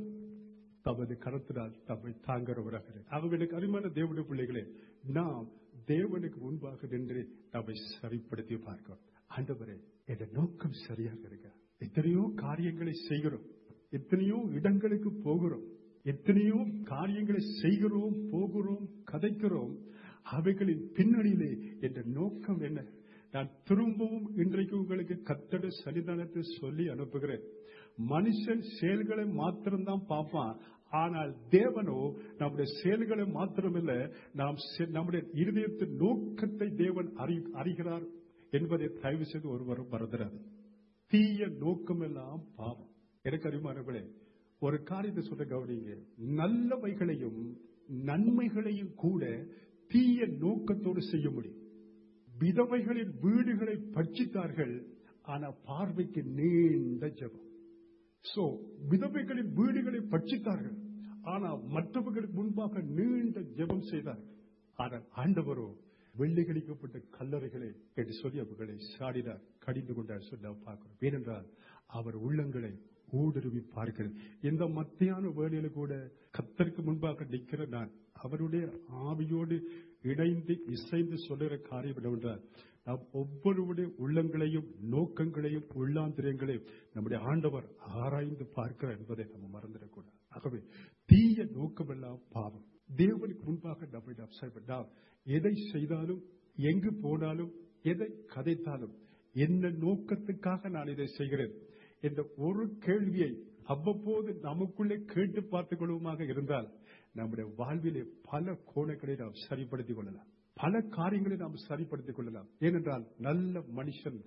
Speaker 1: தமது கரத்தினால் தம்மை தாங்குறவராக இருக்கிறார். ஆகவே எனக்கு அருமையான தேவனுடைய பிள்ளைகளே நாம் தேவனுக்கு முன்பாக நின்று நம்மை சரிப்படுத்தி பார்க்கிறோம் ஆண்டவரே என் நோக்கம் சரியாக இருக்க எத்தனையோ காரியங்களை செய்கிறோம் எத்தனையோ இடங்களுக்கு போகிறோம் எத்தனையோ காரியங்களை செய்கிறோம் போகிறோம் கதைக்கிறோம் அவைகளின் பின்னணியிலே என்ற நோக்கம் என்ன நான் திரும்பவும் இன்றைக்கு உங்களுக்கு கத்தட சன்னிதானத்தை சொல்லி அனுப்புகிறேன் மனுஷன் செயல்களை மாத்திரம்தான் பார்ப்பான் ஆனால் தேவனோ நம்முடைய செயல்களை மாத்திரமில்ல நாம் செ- நம்முடைய இருதயத்தின் நோக்கத்தை தேவன் அறி- அறிகிறார் என்பதை தயவு செய்து ஒருவரும் மறந்துடாது தீய நோக்கமெல்லாம் பாவம் எனக்கு அறிமானவர்களே ஒரு காரியத்தை சொல்ல கவனிங்க நல்லவைகளையும் நன்மைகளையும் கூட தீய நோக்கத்தோடு செய்ய முடியும் விதவைகளின் வீடுகளை பட்சித்தார்கள் ஆனா பார்வைக்கு நீண்ட ஜெபம் சோ விதவைகளின் வீடுகளை பட்சித்தார்கள் ஆனா மற்றவர்களுக்கு முன்பாக நீண்ட ஜெபம் செய்தார்கள் ஆனால் ஆண்டவரோ வெள்ளிகளிக்கப்பட்ட கல்லறைகளை என்று சொல்லி அவர்களை சாடினார் கடிந்து கொண்டார் சொல்லி நாம் பார்க்கிறோம் ஏனென்றால் அவர் உள்ளங்களை ஊடுருவி பார்க்கிறது இந்த மத்தியான வேலையில கூட கத்தருக்கு முன்பாக நிற்கிற நான் அவருடைய ஆவியோடு இணைந்து இசைந்து சொல்லுகிற காரியம் என்னவென்றால் நாம் ஒவ்வொருவருடைய உள்ளங்களையும் நோக்கங்களையும் உள்ளாந்திரியங்களையும் நம்முடைய ஆண்டவர் ஆராய்ந்து பார்க்கிறார் என்பதை நம்ம மறந்துடக்கூடாது ஆகவே தீய நோக்கமெல்லாம் பாவம் தேவனுக்கு முன்பாக நம்மை நாம் செயல்பட்டால் எதை செய்தாலும் எங்கு போனாலும் எதை கதைத்தாலும் என்ன நோக்கத்துக்காக நான் இதை செய்கிறேன் என்ற ஒரு கேள்வியை அவ்வப்போது நமக்குள்ளே கேட்டு பார்த்துக் கொள்வோமாக இருந்தால் நம்முடைய வாழ்விலே பல கோணங்களை நாம் சரிப்படுத்திக் கொள்ளலாம் பல காரியங்களை நாம் சரிப்படுத்திக் கொள்ளலாம் ஏனென்றால் நல்ல மனுஷன்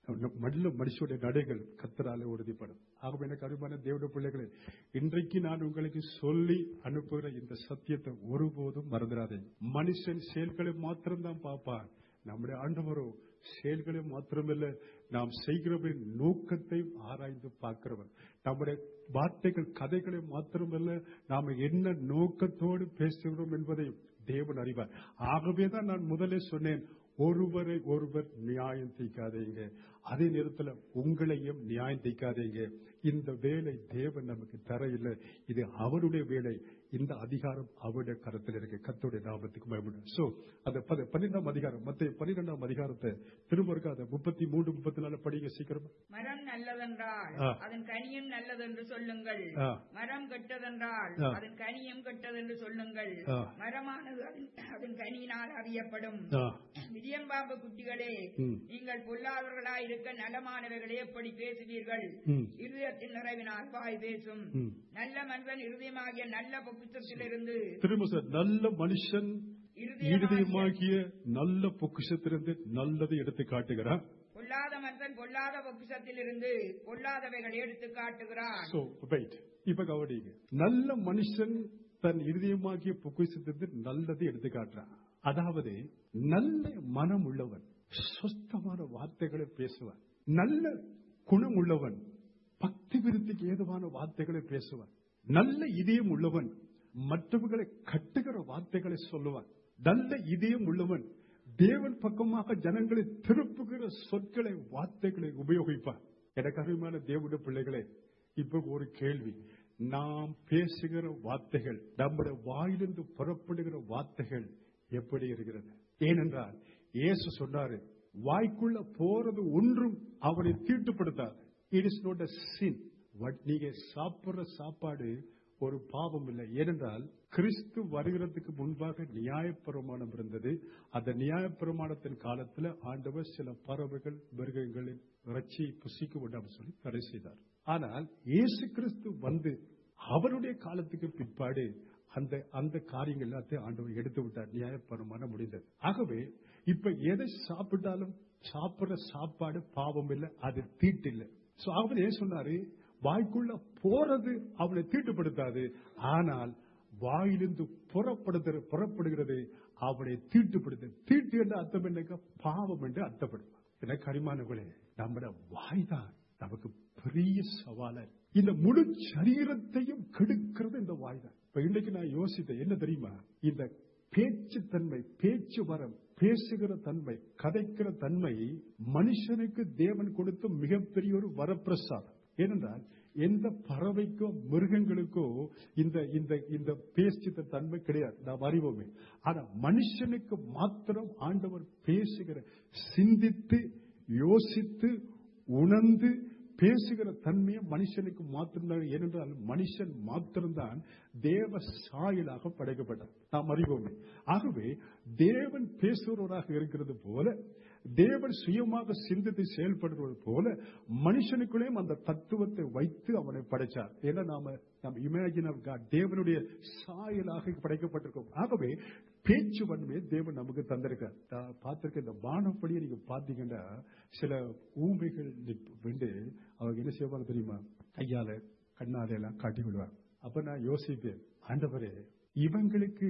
Speaker 1: நல்ல மனுஷனுடைய நடைகள் கத்தரால உறுதிப்படும் ஆகவே எனக்கு அருமையான தேவட பிள்ளைகளே இன்றைக்கு நான் உங்களுக்கு சொல்லி அனுப்புகிற இந்த சத்தியத்தை ஒருபோதும் மறந்துடாதே மனுஷன் செயல்களை மாத்திரம்தான் பார்ப்பான் நம்முடைய ஆண்டவரோ செயல்களை மாத்திரமல்ல நாம் செய்கிறவரின் நோக்கத்தை ஆராய்ந்து பார்க்கிறவர் நம்முடைய வார்த்தைகள் கதைகளை மாத்திரமல்ல நாம என்ன நோக்கத்தோடு பேசுகிறோம் என்பதை தேவன் அறிவார் ஆகவேதான் நான் முதலே சொன்னேன் ஒருவரை ஒருவர் நியாயம் தீக்காதீங்க அதே நேரத்தில் உங்களையும் நியாயம் தீக்காதீங்க இந்த வேலை தேவன் நமக்கு தர இல்லை இது அவருடைய வேலை இந்த அதிகாரம் அவருடைய கரத்தில் இருக்கு கத்தோடைய நாமத்துக்கு பயப்படும் சோ அந்த பத- பன்னிரெண்டாம் அதிகாரம் மத்த பன்னிரெண்டாம் அதிகாரத்தை திரும்ப இருக்கா அந்த முப்பத்தி மூன்று முப்பத்தி நாலு படிங்க சீக்கிரமா
Speaker 2: மரம் நல்லதென்றால்
Speaker 1: ஆ.
Speaker 2: அதன் கனியும் நல்லதென்று சொல்லுங்கள்
Speaker 1: ஆ.
Speaker 2: மரம் கெட்டதென்றால்
Speaker 1: ஆ.
Speaker 2: அதன் கனியும் கெட்டதென்று சொல்லுங்கள்
Speaker 1: ஆ.
Speaker 2: மரமானது அதன் அதன் கனியினால் அறியப்படும்
Speaker 1: ஆ,
Speaker 2: விதியம்பாம்பு குட்டிகளே
Speaker 1: ம்.
Speaker 2: நீங்கள் பொல்லாதவர்களாய் இருக்க நலமானவைகளை எப்படி பேசுவீர்கள்
Speaker 1: ம்.
Speaker 2: இருதயத்தின் நிறைவினால் வாய் பேசும்
Speaker 1: ம்.
Speaker 2: நல்ல மனிதன் இருதயமாகிய நல்ல பொக்கிஷத்திலிருந்து
Speaker 1: திரும்ப சார் நல்ல மனுஷன் இருதயமாகிய நல்ல பொக்கிஷத்திலிருந்து நல்லதை எடுத்து காட்டுகிறான்
Speaker 2: பொல்லாத மனிதன் பொல்லாத பொக்கிஷத்திலிருந்து பொல்லாதவைகளை எடுத்து காட்டுகிறான்
Speaker 1: So, wait. இப்ப கவனிங்க நல்ல மனுஷன் தன் இருதயமாகிய பொக்கிஷத்திலிருந்து நல்லதை எடுத்து காட்டுறான் அதாவது நல்ல மனம் உள்ளவன் சுத்தமான வார்த்தைகளை பேசுவான் நல்ல குணம் உள்ளவன் பக்தி விருத்திக்கு ஏதுவான வார்த்தைகளை பேசுவான் நல்ல இதயம் உள்ளவன் மற்றவர்களை கட்டுகிற வார்த்தைகளை சொல்லுவான் நல்ல இதயம் உள்ளவன் தேவன் பக்கமாக ஜனங்களை திருப்புகிற சொற்களை வார்த்தைகளை உபயோகிப்பான் எனக்கு அருமையான தேவனுடைய பிள்ளைகளே இப்ப ஒரு கேள்வி நாம் பேசுகிற வார்த்தைகள் நம்முடைய வாயிலிருந்து புறப்படுகிற வார்த்தைகள் எப்படி இருக்கிறது ஏனென்றால் இயேசு சொன்னாரு வாய்க்குள்ள போறது ஒன்றும் அவனை தீட்டுப்படுத்தாது it is not a sin நீங்க சாப்பிடுற சாப்பாடு ஒரு பாவம் இல்லை ஏனென்றால் கிறிஸ்து வருகிறதுக்கு முன்பாக நியாயப்பிரமாணம் இருந்தது அந்த நியாயப்பிரமாணத்தின் காலத்துல ஆண்டவர் சில பறவைகள் மிருகங்களின் இறைச்சியை புசிக்க விடாம சொல்லி தடை செய்தார் ஆனால் இயேசு கிறிஸ்து வந்து அவருடைய காலத்துக்கு பிற்பாடு அந்த அந்த காரியங்கள் எல்லாத்தையும் ஆண்டவர் எடுத்து விட்டார் நியாயப்பிரமாணம் முடிந்தது ஆகவே இப்ப எதை சாப்பிட்டாலும் சாப்பிடுற சாப்பாடு பாவம் இல்லை அது தீட்டு இல்லை சோ அவர் ஏன் சொன்னாரு வாய்க்குள்ள போறது அவனை தீட்டுப்படுத்தாது ஆனால் வாயிலிருந்து புறப்படுகிற புறப்படுகிறது அவனை தீட்டுப்படுத்து தீட்டு என்ற அர்த்தம் என்னங்க பாவம் என்று அர்த்தப்படும் எனக்கு அரிமானங்களே நம்மட வாய்தான் நமக்கு பெரிய சவால இந்த முழு சரீரத்தையும் கெடுக்கிறது இந்த வாய்தான் இப்ப இன்னைக்கு நான் யோசித்தேன் என்ன தெரியுமா இந்த பேச்சு தன்மை பேச்சு வரம் பேசுகிற தன்மை கதைக்கிற தன்மை மனுஷனுக்கு தேவன் கொடுத்த மிகப்பெரிய ஒரு வரப்பிரசாதம் ஏனென்றால் எந்த பறவைக்கோ மிருகங்களுக்கோ இந்த இந்த இந்த பேச்சுத்த தன்மை கிடையாது நாம் அறிவோமே ஆனா மனுஷனுக்கு மாத்திரம் ஆண்டவர் பேசுகிற சிந்தித்து யோசித்து உணர்ந்து
Speaker 3: பேசுகிற தன்மையை மனுஷனுக்கு மாத்திருந்தாங்க ஏனென்றால் மனுஷன் மாத்திரம்தான் தேவ சாயலாக படைக்கப்பட்டார் நாம் அறிவோமே ஆகவே தேவன் பேசுகிறவராக இருக்கிறது போல தேவன் சுயமாக சிந்தித்து செயல்படுவது போல மனுஷனுக்குள்ளேயும் அந்த தத்துவத்தை வைத்து அவனை படைச்சார் ஏன்னா நாம நம்ம இமேஜின் ஆஃப் காட் தேவனுடைய சாயலாக படைக்கப்பட்டிருக்கோம் ஆகவே பேச்சு வன்மையை தேவன் நமக்கு தந்திருக்கார் நான் பார்த்திருக்க இந்த வானப்படியை நீங்க பாத்தீங்கன்னா சில ஊமைகள் வந்து அவங்க என்ன செய்வாங்க தெரியுமா கையால கண்ணால எல்லாம் காட்டி விடுவாங்க அப்ப நான் யோசிப்பேன் ஆண்டவரே இவங்களுக்கு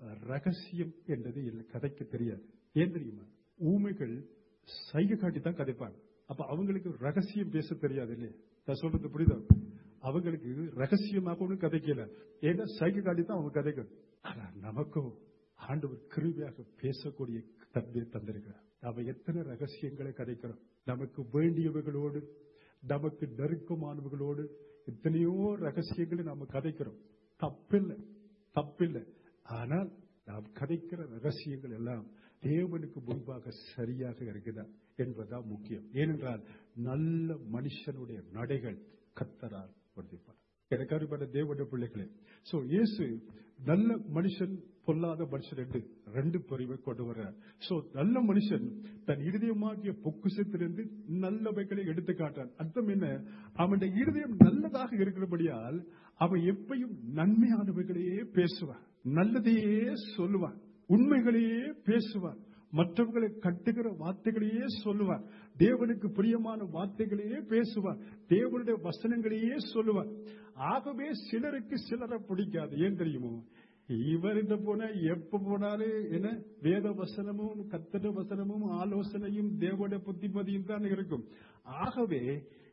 Speaker 3: ரகசியம் என்றது இல்லை கதைக்கு தெரியாது ஏன் தெரியுமா ஊமைகள் சைகை காட்டி தான் கதைப்பாங்க அப்ப அவங்களுக்கு ரகசியம் பேச தெரியாது இல்லையா நான் சொல்றது புரியுதா அவங்களுக்கு ரகசியமாக ஒன்றும் கதைக்கல ஏன்னா சைகை காட்டி தான் அவங்க கதைக்கணும் ஆனா நமக்கும் ஆண்டவர் கிருவியாக பேசக்கூடிய தன்மையை தந்திருக்கிறார் நாம எத்தனை ரகசியங்களை கதைக்கிறோம் நமக்கு வேண்டியவர்களோடு நமக்கு நெருக்கமானவர்களோடு எத்தனையோ ரகசியங்களை நாம கதைக்கிறோம் தப்பில்லை தப்பில்லை ஆனால் நாம் கதைக்கிற ரகசியங்கள் எல்லாம் தேவனுக்கு முன்பாக சரியாக இருக்குதா என்பதுதான் முக்கியம் ஏனென்றால் நல்ல மனுஷனுடைய நடைகள் கத்தரால் வர்த்திப்பார் எனக்கு அருமையான தேவனுடைய பிள்ளைகளே சோ இயேசு நல்ல மனுஷன் பொல்லாத மனுஷன் என்று ரெண்டு பிரிவை கொண்டு வர்றார் சோ நல்ல மனுஷன் தன் இருதயமாகிய பொக்குசத்திலிருந்து நல்லவைகளை எடுத்து காட்டான் அர்த்தம் என்ன அவனுடைய இருதயம் நல்லதாக இருக்கிறபடியால் அவன் எப்பையும் நன்மையானவைகளையே பேசுவான் நல்லதையே சொல்லுவான் உண்மைகளையே பேசுவான் மற்றவர்களை கட்டுகிற வார்த்தைகளையே சொல்லுவார் தேவனுக்கு பிரியமான வார்த்தைகளையே பேசுவார் தேவனுடைய வசனங்களையே சொல்லுவார் ஆகவே சிலருக்கு சிலரை பிடிக்காது ஏன் தெரியுமோ இவர்கிட்ட போனா எப்ப போனாலும் என்ன வேத வசனமும் கத்தட வசனமும் ஆலோசனையும் தேவனுடைய புத்திமதியும் தான் இருக்கும் ஆகவே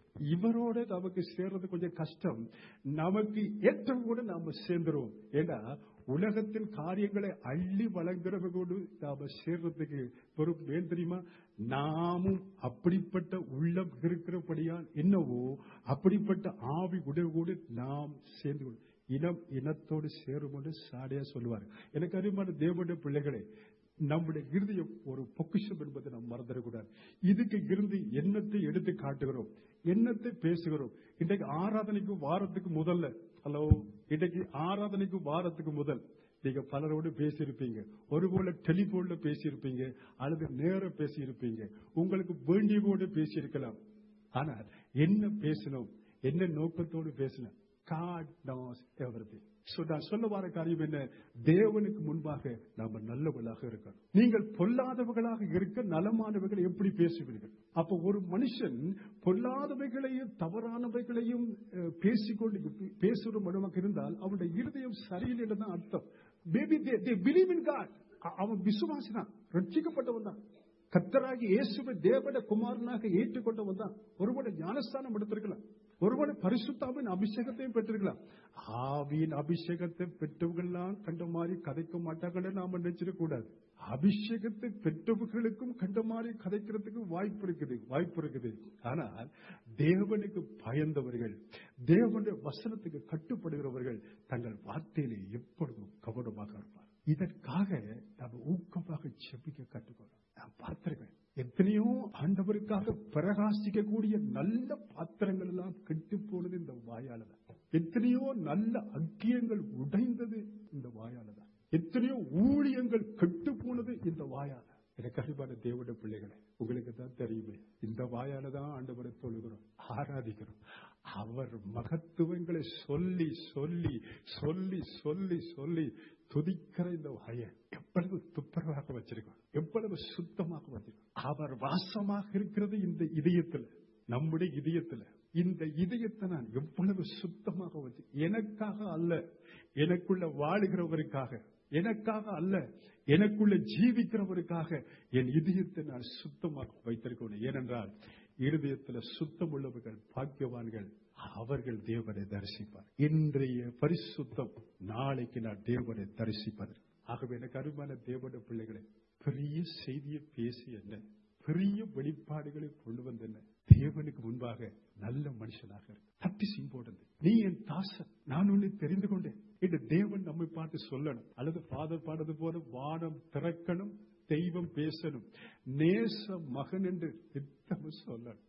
Speaker 3: இவரோட நமக்கு சேர்றது கொஞ்சம் கஷ்டம் நமக்கு ஏற்றம் கூட நாம சேர்ந்துருவோம் ஏன்னா உலகத்தின் காரியங்களை அள்ளி வழங்குறவர்களோடு நாம சேர்றதுக்கு பொறுப்பு ஏன் தெரியுமா நாமும் அப்படிப்பட்ட உள்ளம் இருக்கிறபடியால் என்னவோ அப்படிப்பட்ட ஆவி உடவோடு நாம் சேர்ந்து கொள் இனம் இனத்தோடு சேரும் என்று சாடையா சொல்லுவார் எனக்கு அறிமான தேவனுடைய பிள்ளைகளே நம்முடைய இருதயம் ஒரு பொக்கிஷம் என்பதை நாம் மறந்துடக்கூடாது இதுக்கு இருந்து எண்ணத்தை எடுத்து காட்டுகிறோம் எண்ணத்தை பேசுகிறோம் இன்றைக்கு ஆராதனைக்கு வாரத்துக்கு முதல்ல ஹலோ இன்றைக்கு ஆராதனைக்கு வாரத்துக்கு முதல் நீங்க பலரோடு பேசியிருப்பீங்க ஒருபோல டெலிபோன்ல பேசியிருப்பீங்க அல்லது நேர பேசியிருப்பீங்க உங்களுக்கு வேண்டியவோடு பேசியிருக்கலாம் ஆனால் என்ன பேசணும் என்ன நோக்கத்தோடு பேசணும் காட் knows everything So, நான் சொல்ல வர காரியம் என்ன தேவனுக்கு முன்பாக நாம நல்லவர்களாக இருக்கணும் நீங்கள் பொல்லாதவர்களாக இருக்க நலமானவர்களை எப்படி பேசுவீர்கள் அப்ப ஒரு மனுஷன் பொல்லாதவைகளையும் தவறானவைகளையும் அஹ், பேசிக்கொண்டு பேசுற மனமாக இருந்தால் அவனுடைய இருதயம் சரியில்லை என்று தான் அர்த்தம் maybe they believe in God அவன் விசுவாசிதான் ரட்சிக்கப்பட்டவன் தான் கத்தராகி இயேசுவை தேவட குமாரனாக ஏற்றுக்கொண்டவன் தான் ஒருவனை ஞானஸ்தானம் எடுத்திருக்கலாம் ஒருவனை பரிசுத்தாவின் அபிஷேகத்தையும் பெற்றிருக்கலாம் ஆவியின் அபிஷேகத்தை பெற்றவர்கள்லாம் கண்ட மாதிரி கதைக்க மாட்டாங்கன்னு நாம நினைச்சிடக் கூடாது அபிஷேகத்தை பெற்றவர்களுக்கும் கண்ட மாதிரி கதைக்கிறதுக்கு வாய்ப்பு இருக்குது வாய்ப்பு இருக்குது ஆனால் தேவனுக்கு பயந்தவர்கள் தேவனுடைய வசனத்துக்கு கட்டுப்படுகிறவர்கள் தங்கள் வார்த்தையிலே எப்பொழுதும் கவனமாக இருப்பார் இதற்காக நாம் ஊக்கமாக செபிக்க கற்றுக்கொள்ளும் நான் பார்த்திருக்கேன் எத்தனையோ ஆண்டவருக்காக பிரகாசிக்கக்கூடிய நல்ல பாத்திரங்கள் எல்லாம் கெட்டு போனது இந்த வாயால தான் எத்தனையோ நல்ல அக்கியங்கள் உடைந்தது இந்த வாயால தான் எத்தனையோ ஊழியங்கள் கெட்டு போனது இந்த வாயால எனக்கு அறிவான தேவட பிள்ளைகளே உங்களுக்கு தான் தெரியுமே இந்த வாயால தான் ஆண்டவரை தொழுகிறோம் ஆராதிக்கிறோம் அவர் மகத்துவங்களை சொல்லி சொல்லி சொல்லி சொல்லி சொல்லி துதிக்கிற இந்த வாயை எவ்வளவு துப்புரவாக வச்சிருக்கோம் எவ்வளவு சுத்தமாக வச்சிருக்கோம் அவர் வாசமாக இருக்கிறது இந்த இதயத்துல நம்முடைய இதயத்துல இந்த இதயத்தை நான் எவ்வளவு சுத்தமாக வச்சு எனக்காக அல்ல எனக்குள்ள வாழுகிறவருக்காக எனக்காக அல்ல எனக்குள்ள ஜீவிக்கிறவருக்காக என் இதயத்தை நான் சுத்தமாக வைத்திருக்கணும் ஏனென்றால் இருதயத்துல சுத்தம் உள்ளவர்கள் பாக்கியவான்கள் அவர்கள் தேவனை தரிசிப்பார் இன்றைய பரிசுத்தம் நாளைக்கு நான் தேவனை தரிசிப்பது ஆகவே எனக்கு அருமான தேவன பிள்ளைகளை பெரிய செய்தியை பேசி என்ன பெரிய வெளிப்பாடுகளை கொண்டு வந்த என்ன தேவனுக்கு முன்பாக நல்ல மனுஷனாக இரு. தட்டி சிம்போடுது நீ என் தாசன் நான் உன்னை தெரிந்து கொண்டேன் என்று தேவன் நம்மை பார்த்து சொல்லணும் அல்லது ஃபாதர் பாடுறது போல வானம் திறக்கணும் தெய்வம் பேசணும் நேச மகன் என்று நித்தமும் சொல்லணும்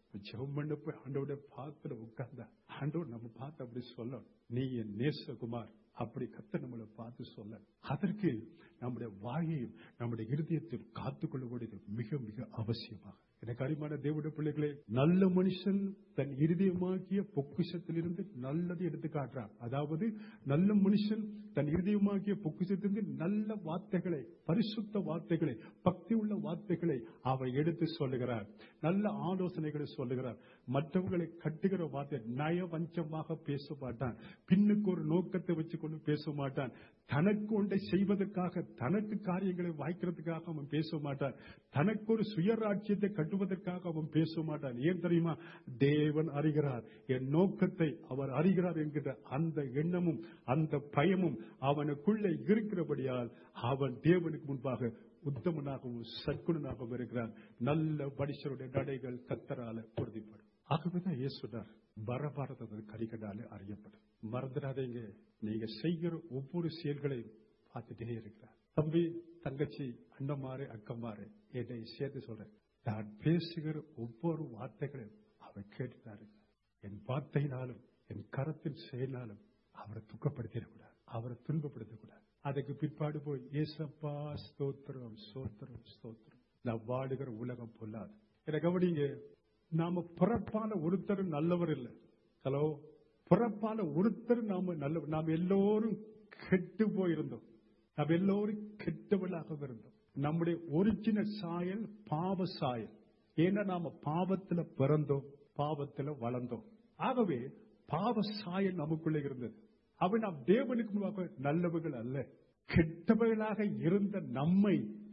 Speaker 3: ஜெபம் பண்ண போய் ஆண்டோட பாத்துல உட்கார்ந்தா ஆண்டவர் நம்ம பார்த்து அப்படி சொல்லணும் நீ என் நேசகுமார் அப்படி கத்த நம்மளை பார்த்து சொல்ல அதற்கு நம்முடைய வாயையும் நம்முடைய இருதயத்தையும் காத்துக்கொள்ள வேண்டியது மிக மிக அவசியமாக எனக்கு அருமையான தேவனுடைய பிள்ளைகளே நல்ல மனுஷன் தன் இருதயமாகிய பொக்கிஷத்திலிருந்து நல்லதை எடுத்து காட்டுறான் அதாவது நல்ல மனுஷன் தன் இருதயமாகிய பொக்கிஷத்திலிருந்து நல்ல வார்த்தைகளை பரிசுத்த வார்த்தைகளை பக்தி உள்ள வார்த்தைகளை அவன் எடுத்து சொல்லுகிறார் நல்ல ஆலோசனைகளை சொல்லுகிறார் மற்றவர்களை கட்டுகிற வார்த்தை நயவஞ்சமாக பேச மாட்டான் பின்னுக்கு ஒரு நோக்கத்தை வச்சுக்கொண்டு பேச மாட்டான் தனக்கு ஒன்றை செய்வதற்காக தனக்கு காரியங்களை வாய்க்கிறதுக்காக அவன் பேச மாட்டான் தனக்கு ஒரு சுயராட்சியத்தை கட்டுவதற்காக அவன் பேச மாட்டான் ஏன் தெரியுமா தேவன் அறிகிறார் என் நோக்கத்தை அவர் அறிகிறார் என்கிற அந்த எண்ணமும் அந்த பயமும் அவனுக்குள்ளே இருக்கிறபடியால் அவன் தேவனுக்கு முன்பாக உத்தமனாகவும் சற்குணனாகவும் இருக்கிறான் நல்ல மனுஷருடைய நடைகள் கத்தரால உறுதிப்படும் ஆகவேதான் இயேசு சொன்னார் பரபாரத கரிகடாலே அறியப்படும் மறந்துடாதீங்க நீங்க செய்கிற ஒவ்வொரு செயல்களையும் பார்த்துட்டே இருக்கிறார் தம்பி தங்கச்சி அண்ணமாறு அக்கமாறு என்னை சேர்த்து சொல்றேன் நான் பேசுகிற ஒவ்வொரு வார்த்தைகளையும் அவர் கேட்டுட்டாரு என் வார்த்தையினாலும் என் கரத்தின் செயலாலும் அவரை துக்கப்படுத்திடக்கூடாது அவரை துன்பப்படுத்தக்கூடாது அதுக்கு பிற்பாடு போய் ஏசப்பா ஸ்தோத்திரம் ஸ்தோத்திரம் ஸ்தோத்திரம் நான் வாடுகிற உலகம் பொல்லாது என கவனிங்க நாம பிறப்பான ஒருத்தர் நல்லவர் இல்லை ஹலோ பிறப்பான ஒருத்தர் நாம நல்ல நாம் எல்லோரும் கெட்டு போயிருந்தோம் நாம் எல்லோரும் கெட்டவளாக இருந்தோம் நம்முடைய ஒரிஜினல் சாயல் பாவ சாயல் ஏன்னா நாம பாவத்துல பிறந்தோம் பாவத்துல வளர்ந்தோம் ஆகவே பாவ சாயல் நமக்குள்ள இருந்தது அவன் நாம் தேவனுக்கு முன்பாக நல்லவர்கள் அல்ல கெட்டவர்களாக இருந்த நம்மை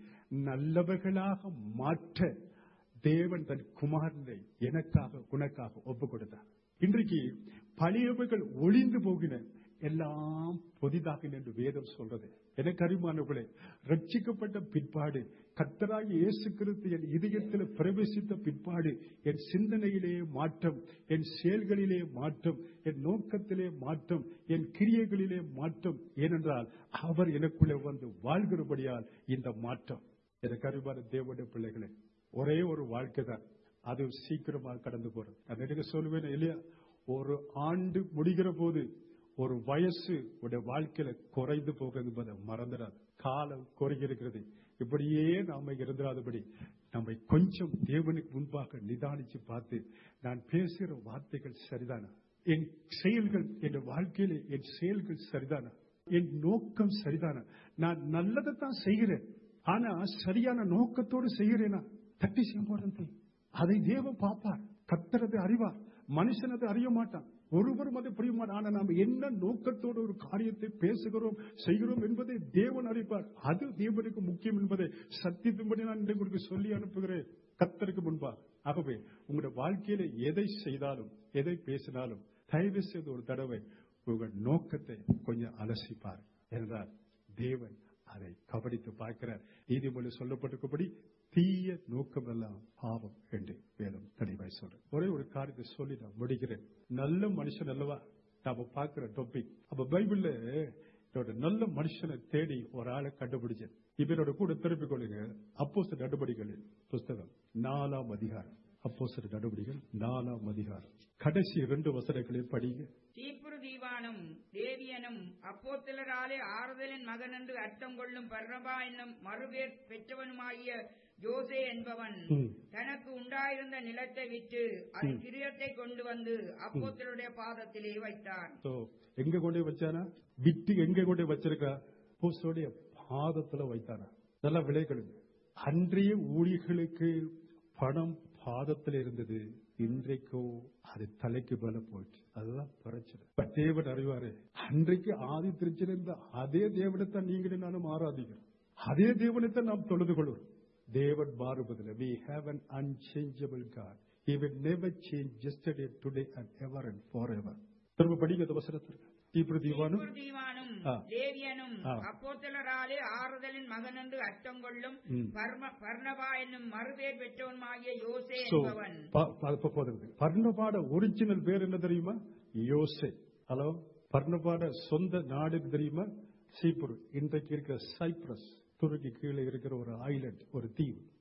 Speaker 3: நல்லவர்களாக மாற்ற தேவன் தன் குமாரனை எனக்காக உனக்காக ஒப்பு கொடுத்தார் இன்றைக்கு பழையவர்கள் ஒளிந்து போகின எல்லாம் புதிதாக என்று வேதம் சொல்றது எனக்கு அறிமானவர்களே ரட்சிக்கப்பட்ட பிற்பாடு கத்தராகி இயேசு கிறிஸ்து என் இதயத்தில் பிரவேசித்த பிற்பாடு என் சிந்தனையிலே மாற்றம் என் செயல்களிலே மாற்றம் என் நோக்கத்திலே மாற்றம் என் கிரியைகளிலே மாற்றம் ஏனென்றால் அவர் எனக்குள்ளே வந்து வாழ்கிறபடியால் இந்த மாற்றம் எனக்கு அறிவான தேவனுடைய பிள்ளைகளே ஒரே ஒரு வாழ்க்கை தான் அது சீக்கிரமாக கடந்து போறது நான் எனக்கு சொல்லுவேன் இல்லையா ஒரு ஆண்டு முடிகிற போது ஒரு வயசு உடைய வாழ்க்கையில குறைந்து போக என்பதை மறந்துடாது காலம் குறைகிறது இப்படியே நாம இருந்துடாதபடி நம்மை கொஞ்சம் தேவனுக்கு முன்பாக நிதானிச்சு பார்த்து நான் பேசுகிற வார்த்தைகள் சரிதானா என் செயல்கள் என் வாழ்க்கையில என் செயல்கள் சரிதானா என் நோக்கம் சரிதானா நான் நல்லதைத்தான் செய்கிறேன் ஆனா சரியான நோக்கத்தோடு செய்கிறேனா தட்டி இம்பார்ட்டன்ட் அதை தேவன் பார்ப்பார் கத்தரது அறிவார் மனுஷன் அதை அறிய மாட்டான் ஒருவரும் அதை புரிய மாட்டான் ஆனா நாம் என்ன நோக்கத்தோடு ஒரு காரியத்தை பேசுகிறோம் செய்கிறோம் என்பதை தேவன் அறிப்பார் அது தேவனுக்கு முக்கியம் என்பதை சத்தியத்தின்படி நான் இன்றைக்கு உங்களுக்கு சொல்லி அனுப்புகிறேன் கத்தருக்கு முன்பா ஆகவே உங்களுடைய வாழ்க்கையில எதை செய்தாலும் எதை பேசினாலும் தயவு செய்து ஒரு தடவை உங்கள் நோக்கத்தை கொஞ்சம் அலசிப்பார் என்றால் தேவன் அதை கவனித்து பார்க்கிறார் நீதிமொழி சொல்லப்பட்டிருக்கபடி தீய நோக்கம் எல்லாம் பாவம் என்று வேதம் தெளிவாய் சொல்றேன் ஒரே ஒரு காரியத்தை சொல்லி நான் முடிக்கிறேன் நல்ல மனுஷன் அல்லவா நாம பார்க்கிற டாபிக் அப்ப பைபிள்ல இதோட நல்ல மனுஷனை தேடி ஒரு ஆளை கண்டுபிடிச்சேன் இவரோட கூட திருப்பிக் கொள்ளுங்க அப்போஸ்தலர் நடவடிக்கைகளின் புஸ்தகம் நாலாம் அதிகாரம் அப்போஸ்தலர் நடவடிக்கைகள் நாலாம் அதிகாரம் கடைசி இரண்டு வசனங்களை படிங்க
Speaker 2: தீப்புரு தீவானும் தேவியனும் அப்போத்தலராலே ஆறுதலின் மகன் என்று அர்த்தம் கொள்ளும் பர்ணபா என்னும் மறுபேர் பெற்றவனுமாகிய ஜோசே என்பவன்
Speaker 3: ம்.
Speaker 2: தனக்கு உண்டாயிருந்த நிலத்தை விற்று அதன் கிரியத்தை கொண்டு வந்து அப்போத்தலருடைய பாதத்திலே வைத்தான்
Speaker 3: So, எங்க கொண்டு போய் வச்சானா விட்டு எங்க கொண்டு போய் வச்சிருக்கா போஸ்டோடைய பாதத்துல வைத்தானா நல்ல விலைகளுங்க அன்றைய ஊழியர்களுக்கு பணம் பாதத்தில் இருந்தது இன்றைக்கோ அது தலைக்கு மேல போயிடுச்சு அதுதான் பிரச்சனை இப்ப தேவன் அறிவாரு அன்றைக்கு ஆதி திருச்சிருந்த அதே தேவனைத்தான் நீங்களும் நானும் ஆராதிக்கிறோம் அதே தேவனைத்தான் நாம் தொழுது கொள்வோம் தேவன் மாறுவதில்லை we have an unchangeable God he will never change yesterday today and ever and forever திரும்ப படிங்க அந்த வசனத்திற்கு தீப்ர தீவானும்
Speaker 2: தீப்புரு தீவானும்
Speaker 3: ஆ.
Speaker 2: லேவியனும்
Speaker 3: ஆ.
Speaker 2: அப்போத்தலராலே ஆறுதலின் மகன் என்று அர்த்தம் கொள்ளும்
Speaker 3: ம்.
Speaker 2: பர்ம- பர்னபா என்னும் மறுபேர் பெற்றவனுமாகிய யோசே
Speaker 3: So,
Speaker 2: என்பவன்
Speaker 3: ப- ப- இப்ப போதுங்க. பர்ணபாட ஒரிஜினல் பேர் என்ன தெரியுமா யோசே ஹலோ பர்ணபாட சொந்த நாடு எது தெரியுமா சீப்புரு இன்றைக்கு இருக்கிற சைப்ரஸ் துருக்கி கீழே இருக்கிற ஒரு ஐலண்ட் ஒரு தீவு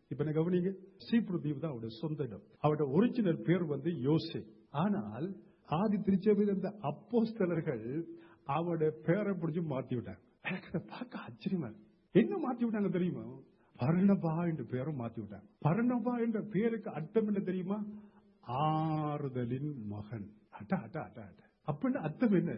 Speaker 3: இப்ப என்ன கவனிங்க சீப்ரு தீவு தான் அவருடைய சொந்த இடம் அவருடைய ஒரிஜினல் பேர் வந்து யோசே ஆனால் ஆதி திருச்சபையில் இருந்த அப்போஸ்தலர்கள் அவருடைய பேரை பிடிச்சு மாத்தி விட்டாங்க எனக்கு அதை பார்க்க ஆச்சரியமா இருக்கு. என்ன மாத்தி விட்டாங்க தெரியுமா பர்ணபா என்ற பேரும் மாத்தி விட்டாங்க பர்ணபா என்ற பேருக்கு அர்த்தம் என்ன தெரியுமா ஆறுதலின் மகன் அட்ட அட்ட அட்ட அட்ட அப்படின்னு அர்த்தம் என்ன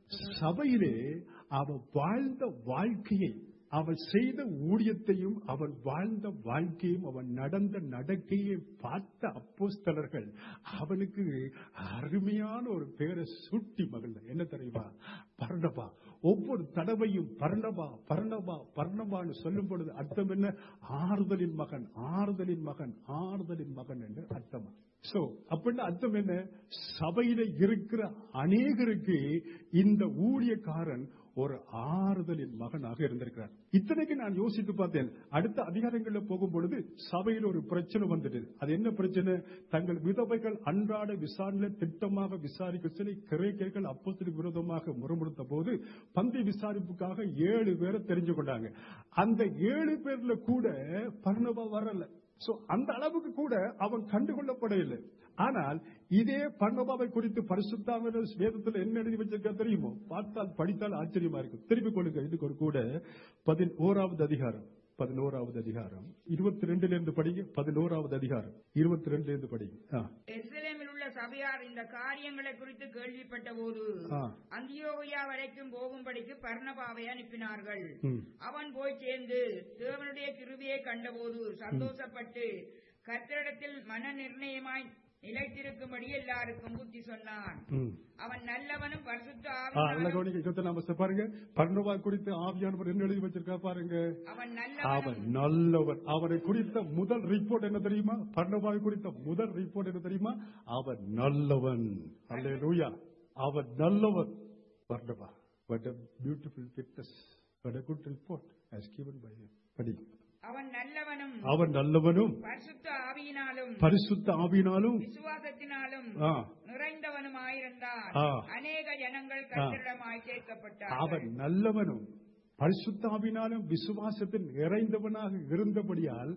Speaker 3: சபையிலே அவன் வாழ்ந்த வாழ்க்கையை அவன் செய்த ஊழியத்தையும் அவன் வாழ்ந்த வாழ்க்கையும் அவன் நடந்த நடக்கையை பார்த்த அப்போஸ்தலர்கள் அவனுக்கு அருமையான ஒரு பேரை சூட்டி மகிழ்ந்த என்ன தெரியுமா பர்ணபா ஒவ்வொரு தடவையும் பர்ணபா பர்ணபா பர்ணபான்னு சொல்லும் பொழுது அர்த்தம் என்ன ஆறுதலின் மகன் ஆறுதலின் மகன் ஆறுதலின் மகன் என்று அர்த்தமா சோ அப்படின்னு அர்த்தம் என்ன சபையில இருக்கிற அநேகருக்கு இந்த ஊழியக்காரன் ஒரு ஆறுதலின் மகனாக இருந்திருக்கிறார் இத்தனைக்கு நான் யோசித்து பார்த்தேன் அடுத்த அதிகாரங்களில் போகும் பொழுது சபையில் ஒரு பிரச்சனை வந்துட்டு அது என்ன பிரச்சனை தங்கள் விதவைகள் அன்றாட விசாரணை திட்டமாக விசாரிக்க சொல்லி கிரேக்கர்கள் அப்போஸ்தலருக்கு விரோதமாக முறைமுறுத்த போது பந்தி விசாரிப்புக்காக ஏழு பேரை தெரிஞ்சு கொண்டாங்க அந்த ஏழு பேர்ல கூட பர்ணபா வரல சோ அந்த அளவுக்கு கூட அவன் கண்டுகொள்ளப்படவில்லை ஆனால் இதே பர்ணபாவை குறித்து பரிசுத்தாம வேதத்தில் என்ன எழுதி வச்சிருக்க தெரியுமோ பார்த்தால் படித்தால் ஆச்சரியமா இருக்கும் திருப்பிக் கொள்ளுங்க இதுக்கு ஒரு கூட பதினோராவது அதிகாரம் பதினோராவது அதிகாரம் இருபத்தி ரெண்டுல இருந்து படிங்க பதினோராவது அதிகாரம் இருபத்தி ரெண்டுல இருந்து படிங்க ஆ,
Speaker 2: எருசலேமில் உள்ள சபையார் இந்த காரியங்களை குறித்து கேள்விப்பட்ட போது
Speaker 3: ஆ.
Speaker 2: அந்தியோகியா வரைக்கும் போகும்படிக்கு பர்ணபாவை அனுப்பினார்கள்
Speaker 3: ம்.
Speaker 2: அவன் போய் சேர்ந்து தேவனுடைய கிருபியை கண்டபோது சந்தோஷப்பட்டு கர்த்தரிடத்தில் மன நிர்ணயமாய் நிலைத்திருக்கும்படி எல்லாருக்கும் புத்தி சொன்னான்
Speaker 3: ம்.
Speaker 2: அவன் நல்லவனும் பரிசுத்த
Speaker 3: ஆ, அதுல
Speaker 2: ஆவியானவனும்
Speaker 3: கவனிக்க இருபத்தி நாம பாருங்க பர்ணபா குறித்து ஆவியானவர் என்ன எழுதி வச்சிருக்கா பாருங்க
Speaker 2: அவன்
Speaker 3: அவன்
Speaker 2: நல்லவனும்
Speaker 3: நல்லவன் அவனை குறித்த முதல் ரிப்போர்ட் என்ன தெரியுமா பர்ணபாவை குறித்த முதல் ரிப்போர்ட் என்ன தெரியுமா அவன் நல்லவன் அல்லேலூயா அவன் நல்லவன் Barnabas what a beautiful witness what a good report as given by him படி
Speaker 2: அவன் நல்லவனும்
Speaker 3: அவன் நல்லவனும்
Speaker 2: பரிசுத்த ஆவியினாலும்
Speaker 3: பரிசுத்த ஆவினாலும்
Speaker 2: விசுவாசத்தினாலும்
Speaker 3: ஆ,
Speaker 2: நிறைந்தவனுமாயிருந்தான்
Speaker 3: ஆ.
Speaker 2: அநேக ஜனங்கள் கர்த்தரிடமாய் சேர்க்கப்பட்டார்கள்
Speaker 3: அவன் நல்லவனும் பரிசுத்தாவினாலும் விசுவாசத்தில் நிறைந்தவனாக இருந்தபடியால்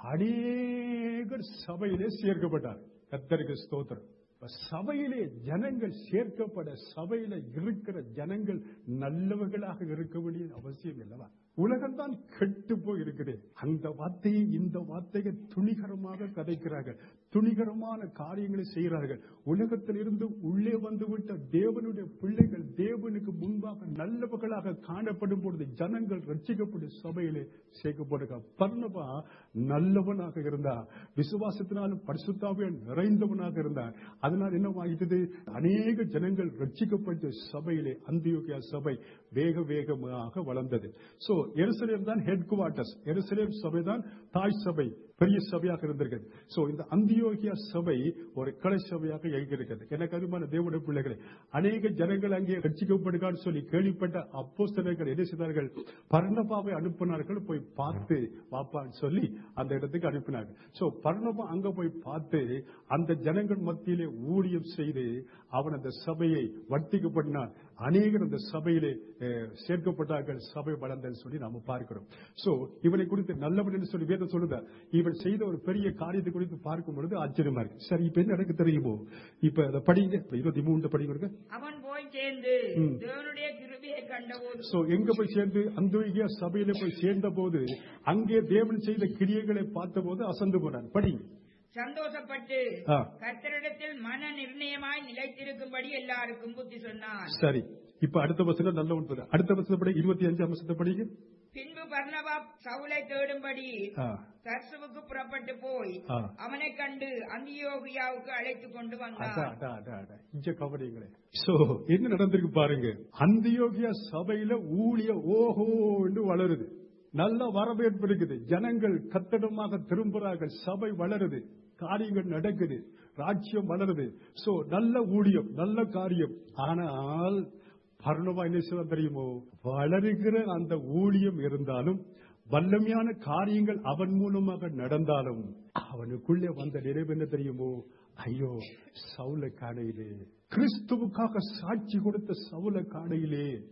Speaker 3: அநேகர் சபையிலே சேர்க்கப்பட்டார் கத்தருக்கு ஸ்தோத்திரம் இப்ப சபையிலே ஜனங்கள் சேர்க்கப்பட சபையில இருக்கிற ஜனங்கள் நல்லவர்களாக இருக்க வேண்டிய அவசியம் இல்லவா உலகம்தான் கெட்டு போய் இருக்குது அந்த வார்த்தையை இந்த வார்த்தையை துணிகரமாக கதைக்கிறார்கள் துணிகரமான காரியங்களை செய்கிறார்கள் உலகத்தில் இருந்து உள்ளே வந்துவிட்ட தேவனுடைய பிள்ளைகள் தேவனுக்கு முன்பாக நல்லவர்களாக காணப்படும் பொழுது ஜனங்கள் ரட்சிக்கப்பட்டு சபையிலே சேர்க்கப்படுக பர்ணபா நல்லவனாக இருந்தார் விசுவாசத்தினாலும் பரிசுத்தாவே நிறைந்தவனாக இருந்தார் அதனால் என்ன ஆகிட்டது அநேக ஜனங்கள் ரட்சிக்கப்பட்டு சபையிலே அந்தியோகியா சபை வேக வேகமாக வளர்ந்தது சோ எருசலேம் தான் ஹெட் குவார்டர்ஸ் எருசலேம் சபை தான் தாய் சபை பெரிய சபையாக இருந்திருக்கிறது சோ இந்த அந்தியோகியா சபை ஒரு கலை சபையாக இயங்கியிருக்கிறது எனக்கு அருமான தேவனுடைய பிள்ளைகளே அநேக ஜனங்கள் அங்கே ரட்சிக்கப்படுகான்னு சொல்லி கேள்விப்பட்ட அப்போஸ்தலர்கள் என்ன செய்தார்கள் பர்ணபாவை அனுப்பினார்கள் போய் பார்த்து வாப்பான்னு சொல்லி அந்த இடத்துக்கு அனுப்பினார்கள் சோ பர்ணபா அங்க போய் பார்த்து அந்த ஜனங்கள் மத்தியிலே ஊழியம் செய்து அவன் அந்த சபையை வர்த்திக்கப்படினான் அநேகர் அந்த சபையிலே அஹ், சேர்க்கப்பட்டார்கள் சபை வளர்ந்தன்னு சொல்லி நாம பார்க்கிறோம் சோ இவனை குறித்து நல்லவன் என்று சொல்லி வேதம் சொல்லுதா இவன் செய்த ஒரு பெரிய காரியத்தை குறித்து பார்க்கும் பொழுது ஆச்சரியமா இருக்கு சரி இப்ப என்ன எனக்கு தெரியுமோ இப்ப அதை படிங்க இப்ப இருபத்தி மூணு படிங்க
Speaker 2: அவன் போய் சேர்ந்து
Speaker 3: ம்.
Speaker 2: தேவனுடைய கிருபியை கண்டபோது
Speaker 3: சோ எங்க போய் சேர்ந்து அந்தோகியா சபையில போய் சேர்ந்த போது அங்கே தேவன் செய்த கிரியைகளை பார்த்த போது அசந்து போனான் படிங்க
Speaker 2: சந்தோஷப்பட்டு
Speaker 3: ஆ.
Speaker 2: கர்த்தரிடத்தில் மன நிர்ணயமாய் நிலைத்திருக்கும்படி எல்லாருக்கும் புத்தி சொன்னான்
Speaker 3: சரி இப்ப அடுத்த வசனம் நல்ல ஒன்று அடுத்த வசனம் படி இருபத்தி அஞ்சாம் வசனத்தை படிங்க
Speaker 2: பின்பு பர்னபா சவுலை தேடும்படி
Speaker 3: ஆ,
Speaker 2: தர்சுவுக்கு புறப்பட்டு போய்
Speaker 3: ஆ.
Speaker 2: அவனை கண்டு அந்தியோகியாவுக்கு அழைத்துக் கொண்டு
Speaker 3: அடா,
Speaker 2: வந்தான்
Speaker 3: அடா, அடா, அடா. இங்க கவனிங்களே சோ என்ன நடந்திருக்கு பாருங்க அந்தியோகியா சபையில ஊழிய ஓஹோ என்று வளருது நல்ல வரவேற்பு இருக்குது ஜனங்கள் கத்தடமாக திரும்புறார்கள் சபை வளருது காரியங்கள் நடக்குது ராஜ்யம் வளருது சோ நல்ல ஊழியம் நல்ல காரியம் ஆனால் பர்ணவா என்ன செய்வான் தெரியுமோ வளருகிற அந்த ஊழியம் இருந்தாலும் வல்லமையான காரியங்கள் அவன் மூலமாக நடந்தாலும் அவனுக்குள்ளே வந்த நிறைவு என்ன தெரியுமோ ஐயோ சவுல காணையிலே கிறிஸ்துவுக்காக சாட்சி கொடுத்த சவுல காணையிலே